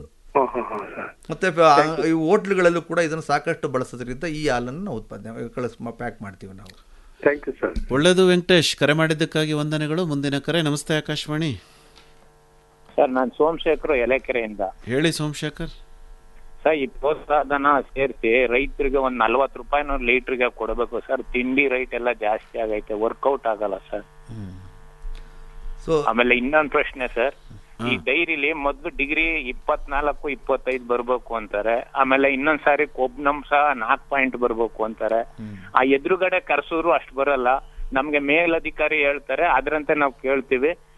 ಮತ್ತೆ ಪ- ಈ ಹೋಟ್ಲುಗಳಲ್ಲೂ ಕೂಡ ಇದನ್ನು ಸಾಕಷ್ಟು ಬಳಸೋದ್ರಿಂದ ಈ ಹಾಲನ್ನು ನಾವು ಉತ್ಪಾದನೆ ಕಳಿಸ್ ಪ್ಯಾಕ್ ಮಾಡ್ತೀವಿ ನಾವು ಥ್ಯಾಂಕ್ ಯು ಸರ್ ಒಳ್ಳೆಯದು ವೆಂಕಟೇಶ್ ಕರೆ ಮಾಡಿದ್ದಕ್ಕಾಗಿ ವಂದನೆಗಳು ಮುಂದಿನ ಕರೆ ನಮಸ್ತೆ ಆಕಾಶವಾಣಿ ಸರ್ ನಾನು ಸೋಮಶೇಖರ್ ಎಲೆಕೆರೆಯಿಂದ ಹೇಳಿ ಸೋಮಶೇಖರ್ ಸರ್ ಈ ಪ್ರೋತ್ಸಾಹನ ಸೇರಿಸಿ ರೈತರಿಗೆ ಒಂದ್ ನಲ್ವತ್ತು ರೂಪಾಯಿನ ಲೀಟರ್ಗೆ ಕೊಡಬೇಕು ಸರ್ ತಿಂಡಿ ರೈಟ್ ಎಲ್ಲ ಜಾಸ್ತಿ ಆಗೈತೆ ವರ್ಕೌಟ್ ಆಗಲ್ಲ ಸರ್ ಸೊ ಆಮೇಲೆ ಇನ್ನೊಂದು ಪ್ರಶ್ನೆ ಸರ್ ಈ ಡೈರಿಲಿ ಮೊದ್ಲು ಡಿಗ್ರಿ ಇಪ್ಪತ್ನಾಲ್ಕು ಇಪ್ಪತ್ತೈದು ಬರ್ಬೇಕು ಅಂತಾರೆ ಆಮೇಲೆ ಇನ್ನೊಂದ್ ಸಾರಿ ಕೊಬ್ನಂಶ ನಾಲ್ಕು ಪಾಯಿಂಟ್ ಬರ್ಬೇಕು ಅಂತಾರೆ ಆ ಎದುರುಗಡೆ ಕರ್ಸೋರು ಅಷ್ಟು ಬರಲ್ಲ ನಮ್ಗೆ ಮೇಲಧಿಕಾರಿ ಹೇಳ್ತಾರೆ ಅದ್ರಂತೆ ನಾವು ಕೇಳ್ತೀವಿ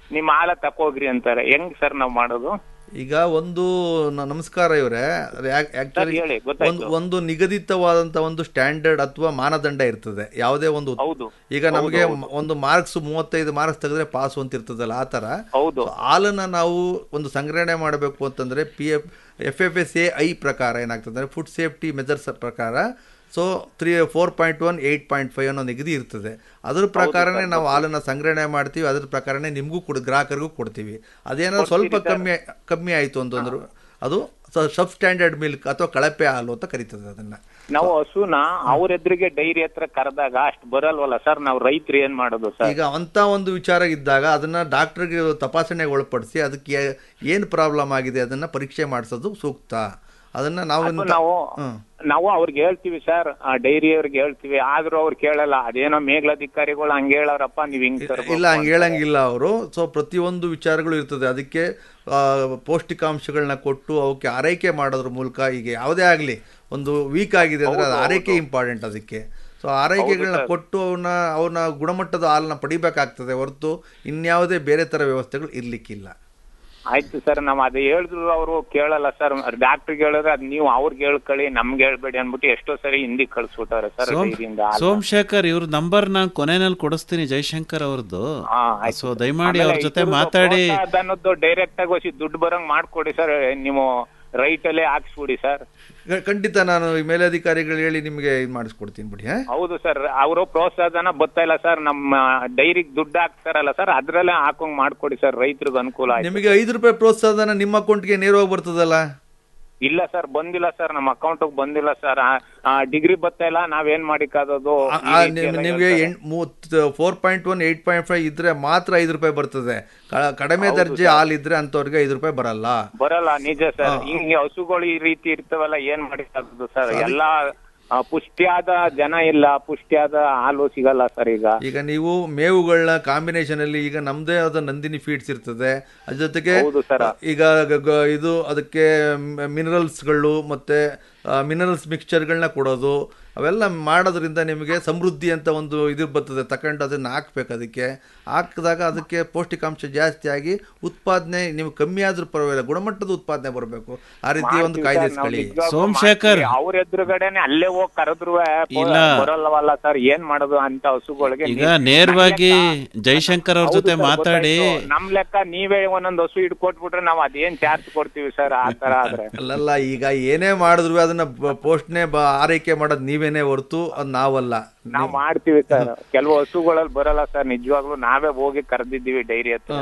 ನಿಮ್ ಹಾಲ ತಕೋಗ್ರಿ ಅಂತಾರೆ ಹೆಂಗ್ ಸರ್ ನಾವ್ ಮಾಡೋದು ಈಗ ಒಂದು ನ- ನಮಸ್ಕಾರ ಇವರೇ ಆಕ್ಚುಲಿ ಹೇಳಿ, ಗೊತ್ತಾಯ್ತು. ಒಂದು ಒಂದು ನಿಗದಿತವಾದಂತ ಒಂದು ಸ್ಟ್ಯಾಂಡರ್ಡ್ ಅಥವಾ ಮಾನದಂಡ ಇರ್ತದೆ ಯಾವುದೇ ಒಂದು ಹೌದು. ಈಗ ನಮಗೆ ಒಂದು ಮಾರ್ಕ್ಸ್ ಮೂವತ್ತೈದು ಮಾರ್ಕ್ಸ್ ತೆಗೆದ್ರೆ ಪಾಸ್ ಅಂತ ಇರ್ತದಲ್ಲ ಆ ತರ ಹೌದು So, ಹಾಲನ್ನ ನಾವು ಒಂದು ಸಂಗ್ರಹಣೆ ಮಾಡಬೇಕು ಅಂತಂದ್ರೆ P F F F S A I ಪ್ರಕಾರ ಏನಾಗ್ತದೆ ಅಂದ್ರೆ ಫುಡ್ ಸೇಫ್ಟಿ ಮೆಜರ್ಸ್ ಪ್ರಕಾರ so three four point one eight point five ಅನ್ನೋ ನಿಗದಿ ಇರ್ತದೆ ಅದ್ರ ಪ್ರಕಾರನೇ ನಾವು ಹಾಲನ್ನ ಸಂಗ್ರಹಣೆ ಮಾಡ್ತೀವಿ ಅದ್ರ ಪ್ರಕಾರನೇ ನಿಮಗೂ ಕೊಡ್ ಗ್ರಾಹಕರಿಗೂ ಕೊಡ್ತೀವಿ ಅದೇನಾದ್ರು ಸ್ವಲ್ಪ ಕಮ್ಮಿ ಕಮ್ಮಿ ಆಯಿತು ಅಂತಂದ್ರು ಅದು ಸಬ್ ಸ್ಟ್ಯಾಂಡರ್ಡ್ ಮಿಲ್ಕ್ ಅಥವಾ ಕಳಪೆ ಹಾಲು ಅಂತ ಕರೀತದೆ ಅದನ್ನ ನಾವು ಹಸುನ ಅವ್ರ ಎದುರಿಗೆ ಡೈರಿ ಹತ್ರ ಕರೆದಾಗ ಅಷ್ಟ್ ಬರಲ್ವಲ್ಲ ಸರ್ ನಾವ್ ರೈತರು ಏನ್ ಮಾಡೋದು ಸರ್ ಈಗ ಅಂತ ಒಂದು ವಿಚಾರ ಇದ್ದಾಗ ಅದನ್ನ ಡಾಕ್ಟರ್ಗೆ ತಪಾಸಣೆಗೆ ಒಳಪಡಿಸಿ ಅದಕ್ಕೆ ಏನು ಪ್ರಾಬ್ಲಮ್ ಆಗಿದೆ ಅದನ್ನ ಪರೀಕ್ಷೆ ಮಾಡಿಸೋದು ಸೂಕ್ತ ಅದನ್ನ ನಾವು ಅದು ನಾವು ಹ್ಮ್. ನಾವು ಅವ್ರಿಗೆ ಹೇಳ್ತೀವಿ ಸರ್ ಡೈರಿ ಅವ್ರಿಗೆ ಹೇಳ್ತೀವಿ ಆದ್ರೂ ಅವ್ರು ಕೇಳಲ್ಲ ಅದೇನೋ ಮೇಘಲಾಧಿಕಾರಿಗಳು ಹಂಗ ಹೇಳವ್ರಪ್ಪ ನೀವ್ ಹಿಂಗ್ ತರ್ಬೇಕು ಇಲ್ಲ ಹಂಗೆ ಹೇಳಂಗಿಲ್ಲ ಅವರು ಸೊ ಪ್ರತಿಯೊಂದು ವಿಚಾರಗಳು ಇರ್ತದೆ ಅದಕ್ಕೆ ಆ, ಪೌಷ್ಟಿಕಾಂಶಗಳನ್ನ ಕೊಟ್ಟು ಅವಕ್ಕೆ ಆರೈಕೆ ಮಾಡೋದ್ರ ಮೂಲಕ ಈಗ ಯಾವುದೇ ಆಗಲಿ ಒಂದು ವೀಕ್ ಆಗಿದೆ ಅಂದ್ರೆ ಅದು ಆರೈಕೆ ಇಂಪಾರ್ಟೆಂಟ್ ಅದಕ್ಕೆ ಸೊ ಆರೈಕೆಗಳನ್ನ ಸರ್. ಕೊಟ್ಟು ಅವನ್ನ ಅವನ್ನ ಗುಣಮಟ್ಟದ ಹಾಲನ್ನ ಪಡಿಬೇಕಾಗ್ತದೆ ಹೊರತು ಇನ್ಯಾವುದೇ ಬೇರೆ ಥರ ವ್ಯವಸ್ಥೆಗಳು ಇರ್ಲಿಕ್ಕಿಲ್ಲ ಆಯ್ತು ಸರ್ ನಾವ್ ಅದ್ ಹೇಳಿದ್ರು ಅವರು ಕೇಳಲ್ಲ ಸರ್ ಡಾಕ್ಟರ್ಗೆ ಹೇಳಿದ್ರೆ ಅದ್ ನೀವು ಅವ್ರಿಗೆ ಹೇಳ್ಕೊಳ್ಳಿ ನಮ್ಗೆ ಹೇಳ್ಬೇಡಿ ಅನ್ಬಿಟ್ಟು ಎಷ್ಟೋ ಸರಿ ಹಿಂದಿ ಕಳ್ಸ್ಬಿಟ್ಟಾರೆ ಸರ್ ಸೋಮ್ ಡೈರಿಯಿಂದ ಹಾಲ್ನ. ಸೋಮಶೇಖರ್ ಇವ್ರ ನಂಬರ್ ನಾನು ಕೊನೆಯಲ್ಲಿ ಕೊಡಿಸ್ತೀನಿ ಜಯಶಂಕರ್ ಅವ್ರದ್ದು ಹಾ, ಆಯ್ತು ಸೊ ದಯಮಾಡಿ ಅವ್ರ ಆಮೇಲೆ ಜೊತೆ ಇದ್ರದ್ದು ಮಾತಾಡಿ ಪ್ರೋತ್ಸಾಹಧನದ್ದು ಡೈರೆಕ್ಟ್ ಆಗಿ ಹೋಗಿ ದುಡ್ಡು ಬರಂಗ್ ಮಾಡ್ಕೊಡಿ ಸರ್ ನೀವು ರೈಟ್ ಅಲ್ಲೇ ಹಾಕ್ಸ್ಬಿಡಿ ಸರ್ ಗ- ಖಂಡಿತ ನಾನು ಈ ಮೇಲಧಿಕಾರಿಗಳು ಹೇಳಿ ನಿಮಗೆ ಇದು ಮಾಡಿಸ್ಕೊಡ್ತೀನಿ ಬಿಡಿ ಹಾ ಹೌದು ಸರ್ ಅವರು ಪ್ರೋತ್ಸಾಹಧನ ಬರ್ತಾ ಇಲ್ಲ ಸರ್ ನಮ್ಮ ಡೈರಿಗೆ ದುಡ್ಡು ಹಾಕ್ತಾರಲ್ಲ ಸರ್ ಅದ್ರಲ್ಲೇ ಹಾಕೊಂಗ್ ಮಾಡ್ಕೊಡಿ ಸರ್ ರೈತರಿಗೆ ಅನುಕೂಲ ಆಯ್ತು ನಿಮಗೆ ಐದು ರೂಪಾಯಿ ಪ್ರೋತ್ಸಾಹನ ನಿಮ್ಮ ಅಕೌಂಟ್ಗೆ ನೇರವಾಗಿ ಬರ್ತದಲ್ಲ ಇಲ್ಲ ಸರ್ ಬಂದಿಲ್ಲ ಸರ್ ನಮ್ಮ ಅಕೌಂಟ್ ಬಂದಿಲ್ಲ ಸರ್ ಡಿಗ್ರಿ ಬರ್ತಾ ಇಲ್ಲ ನಾವೇನ್ ಮಾಡಿಕಾದದು ಆ- ಆ, ನಿಮ್- ನಿಮ್ಗೆ four point one eight point five ಇದ್ರೆ ಮಾತ್ರ ಐದು ರೂಪಾಯಿ ಬರ್ತದೆ ಕ- ಕಡಿಮೆ ಹೌದು ದರ್ಜೆ ಸರ್. ಹಾಲು ಇದ್ರೆ ಅಂತವ್ರಿಗೆ ಐದು ರೂಪಾಯಿ ಬರಲ್ಲ ಬರಲ್ಲ ನಿಜ ಸರ್ ಹಾ. ಹಿಂಗೆ ಹಸುಗಳು ಈ ರೀತಿ ಇರ್ತವಲ್ಲ ಏನ್ ಮಾಡಿಕಾದದು ಸರ್ ಅದಕ್ಕೆ- ಎಲ್ಲಾ ಆ, ಪುಷ್ಟಿಯಾದ ಜನ ಇಲ್ಲ ಪುಷ್ಟಿಯಾದ ಹಾಲು ಸಿಗಲ್ಲ ಸರ್ ಈಗ ಈಗ ನೀವು ಮೇವುಗಳನ್ನ ಕಾಂಬಿನೇಷನ್ ಅಲ್ಲಿ ಈಗ ನಮ್ದೇ ಆದ ನಂದಿನಿ ಫೀಡ್ಸ್ ಇರ್ತದೆ ಅದ್ರ ಜೊತೆಗೆ ಹೌದು ಸರ್. ಈಗ ಗ- ಗ- ಇದು ಅದಕ್ಕೆ ಮಿನರಲ್ಸ್ಗಳು ಮತ್ತೆ ಮಿನರಲ್ಸ್ ಮಿಕ್ಸ್ಚರ್ಗಳನ್ನ ಕೊಡೋದು ಅವೆಲ್ಲ ಮಾಡೋದ್ರಿಂದ ನಿಮಗೆ ಸಮೃದ್ಧಿ ಅಂತ ಒಂದು ಇದು ಬರ್ತದೆ ತಗೊಂಡು ಅದನ್ನ ಹಾಕ್ಬೇಕು ಅದಕ್ಕೆ ಹಾಕಿದಾಗ ಅದಕ್ಕೆ ಪೌಷ್ಟಿಕಾಂಶ ಜಾಸ್ತಿ ಆಗಿ ಉತ್ಪಾದನೆ ನೀವು ಕಮ್ಮಿ ಆದ್ರೂ ಪರವಾಗಿಲ್ಲ ಗುಣಮಟ್ಟದ ಉತ್ಪಾದನೆ ಬರಬೇಕು ಆ ರೀತಿ ಒಂದು ಕಾಯ್ದಿರಿಸ್ಕೊಳ್ಳಿ ಸೋಮಶೇಖರ್. ಅವ್ರ ಎದುರುಗಡೆನೆ ಅಲ್ಲೇ ಹೋಗಿ ಕರೆದ್ರು ಇಲ್ಲ. ಬರಲ್ಲವಲ್ಲ ಸರ್ ಏನ್ ಮಾಡೋದು ಅಂತ ಹಸುಗಳಿಗೆ ಈಗ ನೀವ್- ನೇರವಾಗಿ ಜಯಶಂಕರ್ ಅವ್ರ ಹೌದು ಜೊತೆ ಸರ್, ಮಾತಾಡಿ ಗೊತ್ತಾಯ್ತು. ನಮ್ ಲೆಕ್ಕ ನೀವೇ ಒಂದೊಂದ್ ಹಸು ಇಟ್ಕೊಟ್ಬಿಟ್ರೆ ನಾವ್ ಅದೇನ್ ಚಾರ್ಜ್ ಕೊಡ್ತೀವಿ ಸರ್ ಆ ತರ ಆದ್ರೆ ಅಲ್ಲಲ್ಲ ಈಗ ಏನೇ ಮಾಡಿದ್ರು ಅದನ್ನ ಬ- ಪೋಷಣೆ ಬ ಆರೈಕೆ ಮಾಡೋದು ನೀವೇನೇ ಹೊರತು ಅದು ನಾವಲ್ಲ ನಾವ್ ಮಾಡ್ತೀವಿ ಸರ್ ಕೆಲವು ಹಸುಗಳಲ್ಲಿ ಬರಲ್ಲ ಸರ್ ನಿಜವಾಗ್ಲೂ ನಾವೇ ಹೋಗಿ ಕರೆದಿದ್ದೀವಿ ಡೈರಿ ಹತ್ರ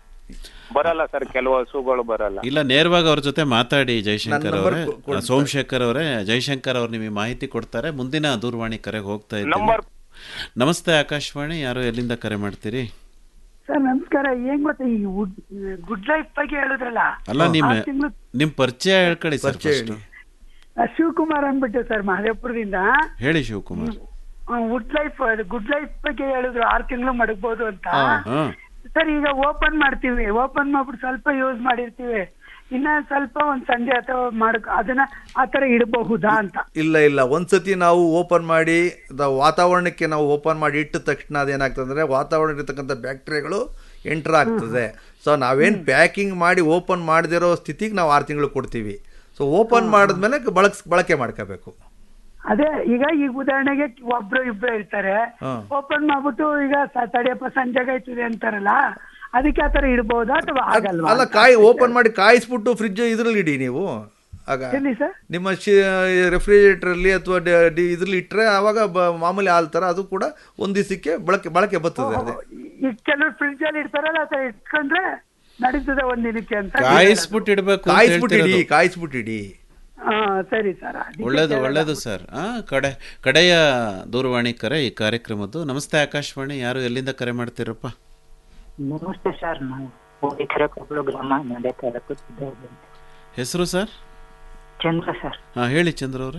ಬರಲ್ಲ ಸರ್ ಕೆಲವು ಹಸುಗಳು ಬರಲ್ಲ ಇಲ್ಲ ನೇರವಾಗಿ ಅವ್ರ ಜೊತೆ ಮಾತಾಡಿ ಜಯಶಂಕರ್ ನನ್ನ ನಂಬರ್ ಅವರೇ ಕೊ- ಕೊಡ್ತಾರೆ. ಸೋಮಶೇಖರ್ ಅವರೇ ಜಯಶಂಕರ್ ಅವ್ರು ನಿಮಗೆ ಮಾಹಿತಿ ಕೊಡ್ತಾರೆ ಮುಂದಿನ ದೂರವಾಣಿ ಕರೆಗೆ ಹೋಗ್ತಾ ಇದ್ದೀನಿ ನಂಬರ್ ನಮಸ್ತೆ ಆಕಾಶವಾಣಿ ಯಾರು ಎಲ್ಲಿಂದ ಕರೆ ಮಾಡ್ತೀರಿ ಸರ್ ನಮಸ್ಕಾರ ಏನ್ ಗೊತ್ತಾ ಈ ಗುಡ್ ಲೈಫ್ ಬಗ್ಗೆ ಹೇಳಿದ್ರಲ್ಲ ಅಲ್ಲ ನಿಮ್ಮ ಆರ್ ತಿಂಗ್ಳು ನಿಮ್ ಪರಿಚಯ ಹೇಳ್ಕೊಳ್ಳಿ ಸರ್ ಫಸ್ಟ್ ಆ, ಶಿವಕುಮಾರ್ ಅಂದ್ಬಿಟ್ಟು ಸರ್ ಮಹದೇವಪುರದಿಂದ ಹೇಳಿ Shivakumar wood life good life ಬಗ್ಗೆ ಹೇಳಿದ್ರು ಆರ್ ತಿಂಗಳು ಮಡಗ್ಬೋದು ಅಂತ ಹಾ ಸರ್ ಈಗ ಓಪನ್ ಮಾಡ್ತೀವಿ ಓಪನ್ ಮಾಡ್ಬಿಟ್ಟು ಸ್ವಲ್ಪ ಯೂಸ್ ಮಾಡಿರ್ತೀವಿ ಇನ್ನ ಸ್ವಲ್ಪ ಒಂದ್ ಸಂಜೆ ಅಥವಾ ಮಾಡಕ್ ಅದನ್ನ ಆತರ ಇಡಬಹುದಾ ಅಂತ ಇಲ್ಲ ಇಲ್ಲ ಒಂದ್ಸತಿ ನಾವು ಓಪನ್ ಮಾಡಿ ದ ವಾತಾವರಣಕ್ಕೆ ನಾವು ಓಪನ್ ಮಾಡಿ ಇಟ್ಟ ತಕ್ಷಣ ಅದೇನಾಗ್ತದೆ ಅಂದ್ರೆ ವಾತಾವರಣ ಇರತಕ್ಕಂಥ ಬ್ಯಾಕ್ಟೀರಿಯಾಗಳು ಎಂಟರ್ ಆಗ್ತದೆ ಸೊ ನಾವೇನ್ ಪ್ಯಾಕಿಂಗ್ ಮಾಡಿ ಓಪನ್ ಮಾಡದಿರೋ ಸ್ಥಿತಿಗೆ ನಾವು ಆರು ತಿಂಗಳು ಕೊಡ್ತೀವಿ ಸೊ ಓಪನ್ ಮಾಡಿದ್ಮೇಲೆ ಬಳಕ್ ಬಳಕೆ ಮಾಡ್ಕೋಬೇಕು ಅದೇ ಈಗ ಈಗ ಉದಾಹರಣೆಗೆ ಒಬ್ರು ಇಬ್ರು ಇರ್ತಾರೆ ಹಾ. ಓಪನ್ ಮಾಡ್ಬಿಟ್ಟು ಈಗ ಸ- ತಡಿಯಪ್ಪ ಸಂಜೆಗೆ ಆಯ್ತದೆ ಅಂತಾರಲ್ಲ ಅದಕ್ಕೆ ಆತರ ಇಡಬಹುದಾ ಅಥವಾ ಆಗಲ್ವಾ ಅಲ್ಲ ಕಾಯಿ ಓಪನ್ ಮಾಡಿ ಕಾಯಿಸ್ಬಿಟ್ಟು ಫ್ರಿಜ್ ಇದ್ರಲ್ಲಿ ಇಡಿ ನೀವು ಆಗ ಎಲ್ಲಿ ಸರ್ ನಿಮ್ಮ ರೆಫ್ರಿಜರೇಟರ್ ಅಲ್ಲಿ ಅಥವಾ ಇದ್ರಲ್ಲಿ ಇಟ್ರೆ ಆವಾಗ ಬ- ಮಾಮೂಲಿ ಹಾಲ್ ತರ ಅದು ಕೂಡ ಒಂದ್ ದಿವಸಕ್ಕೆ ಬಳಕೆ ಬಳಕೆ ಬರ್ತದೆ ಅದೇ ಈಗ ಕೆಲವರು ಫ್ರಿಡ್ಜ್ ಅಲ್ಲಿ ಇಡ್ತಾರಲ್ಲ ಆತರ ಇಟ್ಕೊಂಡ್ರೆ ನಡೀತದೆ ಒಂದ್ ದಿನಕ್ಕೆ ಅಂತ ಕಾಯಿಸ್ಬಿಟ್ಟು ಇಡ್ಬೇಕು ಅಂತ ಕಾಯಿಸ್ಬಿಟ್ಟು ಇಡಿ ಹೇಳ್ತಿರೋದು. ಕಾಯಿಸ್ಬಿಟ್ಟು ಇಡಿ ಹಾ ಸರಿ ಸರ್ ಒಳ್ಳೇದು ಒಳ್ಳೇದು ಸರ್ ಆ ಕಡೆ ಕಡೆಯ ದೂರವಾಣಿ ಕರೆ ಈ ಕಾರ್ಯಕ್ರಮದ್ದು ನಮಸ್ತೆ ಆಕಾಶವಾಣಿ ಯಾರು ಎಲ್ಲಿಂದ ಕರೆ ಮಾಡ್ತೀರಪ್ಪ ನಮಸ್ತೆ ಸರ್ ನಾವು ಹೋಗಿಕೆರೆ ಕೊಪ್ಪಳು ಗ್ರಾಮ ಮಂಡ್ಯ ತಾಲೂಕು ಸಿದ್ದಾಪುರ. ಹೆಸರು ಸರ್ ಚಂದ್ರ ಸರ್ ಹಾ ಹೇಳಿ ಚಂದ್ರ ಅವ್ರೆ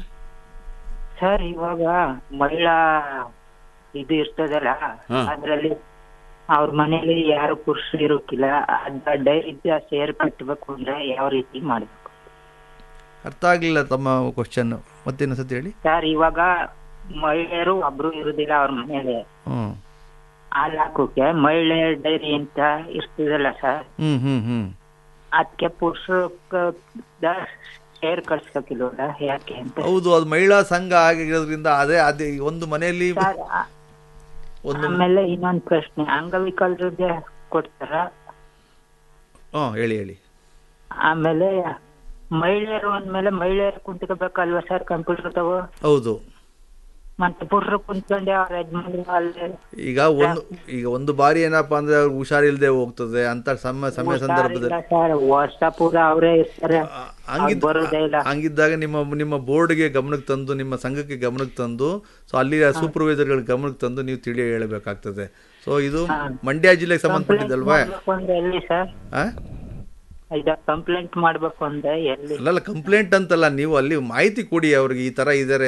ಸರ್ ಇವಾಗ ಮಹಿಳಾ ಇದು ಇರ್ತದಲ್ಲ ಹಾ. ಅದ್ರಲ್ಲಿ ಅವ್ರ ಮನೇಲಿ ಯಾರು ಪುರುಷರು ಇರೋಕಿಲ್ಲ ಅದ ಡೈರಿ ಸೇರ್ ಕಟ್ಟಬೇಕು ಅಂದ್ರೆ ಯಾವ ರೀತಿ ಮಾಡ್ಬೇಕು ಅರ್ಥ ಆಗ್ಲಿಲ್ಲ ತಮ್ಮ ಕ್ವಶನ್ ಮತ್ತೆ ಇನ್ನೊಂದ್ಸತಿ ಹೇಳಿ ಸರ್ ಇವಾಗ ಮಹಿಳೆಯರು ಒಬ್ರು ಇರುದಿಲ್ಲ ಅವ್ರ ಮನೇಲಿ ಹ್ಮ್ ಹಾಲು ಹಾಕೋಕೆ ಮಹಿಳೆ ಡೈರಿ ಅಂತ ಇರ್ತದಲ್ಲ ಸರ್ ಹ್ಮ್ ಹ್ಮ್ ಹ್ಮ್ ಅದಕ್ಕೆ ಪುರುಷರು ಶೇರ್ ಕಳ್ಸೋಕಿಲ್ವಲ್ಲ ಯಾಕೆ ಅಂತ ಹೌದು ಅದು ಮಹಿಳಾ ಸಂಘ ಆಗಿರೋದ್ರಿಂದ ಅದೇ ಅದೇ ಒಂದು ಮನೆಯಲ್ಲಿ ಒಂದು ಆಮೇಲೆ ಇನ್ನೊಂದ್ ಪ್ರಶ್ನೆ ಅಂಗವಿಕಲರಿಗೆ ಕೊಡ್ತಾರ ಹಾ ಹೇಳಿ ಹೇಳಿ ಆಮೇಲೆ ಮಹಿಳೆಯರು ಅಂದ್ಮೇಲೆ ಮಹಿಳೆಯರು ಕುಂತ್ಕೋಬೇಕಲ್ವಾ ಸರ್ ಕಂಪ್ಯೂಟರ್ ತಗೋ ಹೌದು ಮತ್ತೆ ಪುರುಷರು ಕುಂತ್ಕೊಂಡೆ ಅವ್ರ ಯಜಮಾನ್ರು ಅಲ್ಲೇ ಈಗ ಒಂದು ಈಗ ಒಂದು ಬಾರಿ ಏನಪ್ಪಾ ಅಂದ್ರೆ ಅವ್ರಿಗೆ ಹುಷಾರಿಲ್ದೆ ಹೋಗ್ತದೆ ಅಂತ ಸಮಯ ಸಮಯ ಸಂದರ್ಭದಲ್ಲಿ ಸರ್ ವರ್ಷ ಪೂರ ಅವರೇ ಇರ್ತಾರೆ ಹಂಗಿದ್- ಬರೋದೇ ಇಲ್ಲ ಹಂಗಿದ್ದಾಗ ನಿಮ್ಮ ನಿಮ್ಮ ಬೋರ್ಡ್ಗೆ ಗಮನಕ್ಕೆ ತಂದು ನಿಮ್ಮ ಸಂಘಕ್ಕೆ ಗಮನಕ್ಕೆ ತಂದು ಸೊ ಅಲ್ಲಿ ಸೂಪರ್ವೈಸರ್ಗಳ ಗಮನಕ್ಕೆ ತಂದು ನೀವು ತಿಳಿ ಹೇಳಬೇಕಾಗ್ತದೆ ಸೊ ಇದು ಮಂಡ್ಯ ಜಿಲ್ಲೆಗೆ ಸಂಬಂಧಪಟ್ಟಿದ್ದಲ್ವಾ ಮಾಡ್ಬೇಕು ಅಂದ್ರೆ ಎಲ್ಲಿ ಸರ್ ಆ? ಇದ ಕಂಪ್ಲೇಂಟ್ ಮಾಡ್ಬೇಕು ಅಂದ್ರೆ ಎಲ್ಲಿ ಅಲ್ಲಲ್ಲ ಕಂಪ್ಲೇಂಟ್ ಅಂತಲ್ಲ ನೀವು ಅಲ್ಲಿ ಮಾಹಿತಿ ಕೊಡಿ ಅವ್ರಿಗೆ ಈ ತರ ಇದಾರೆ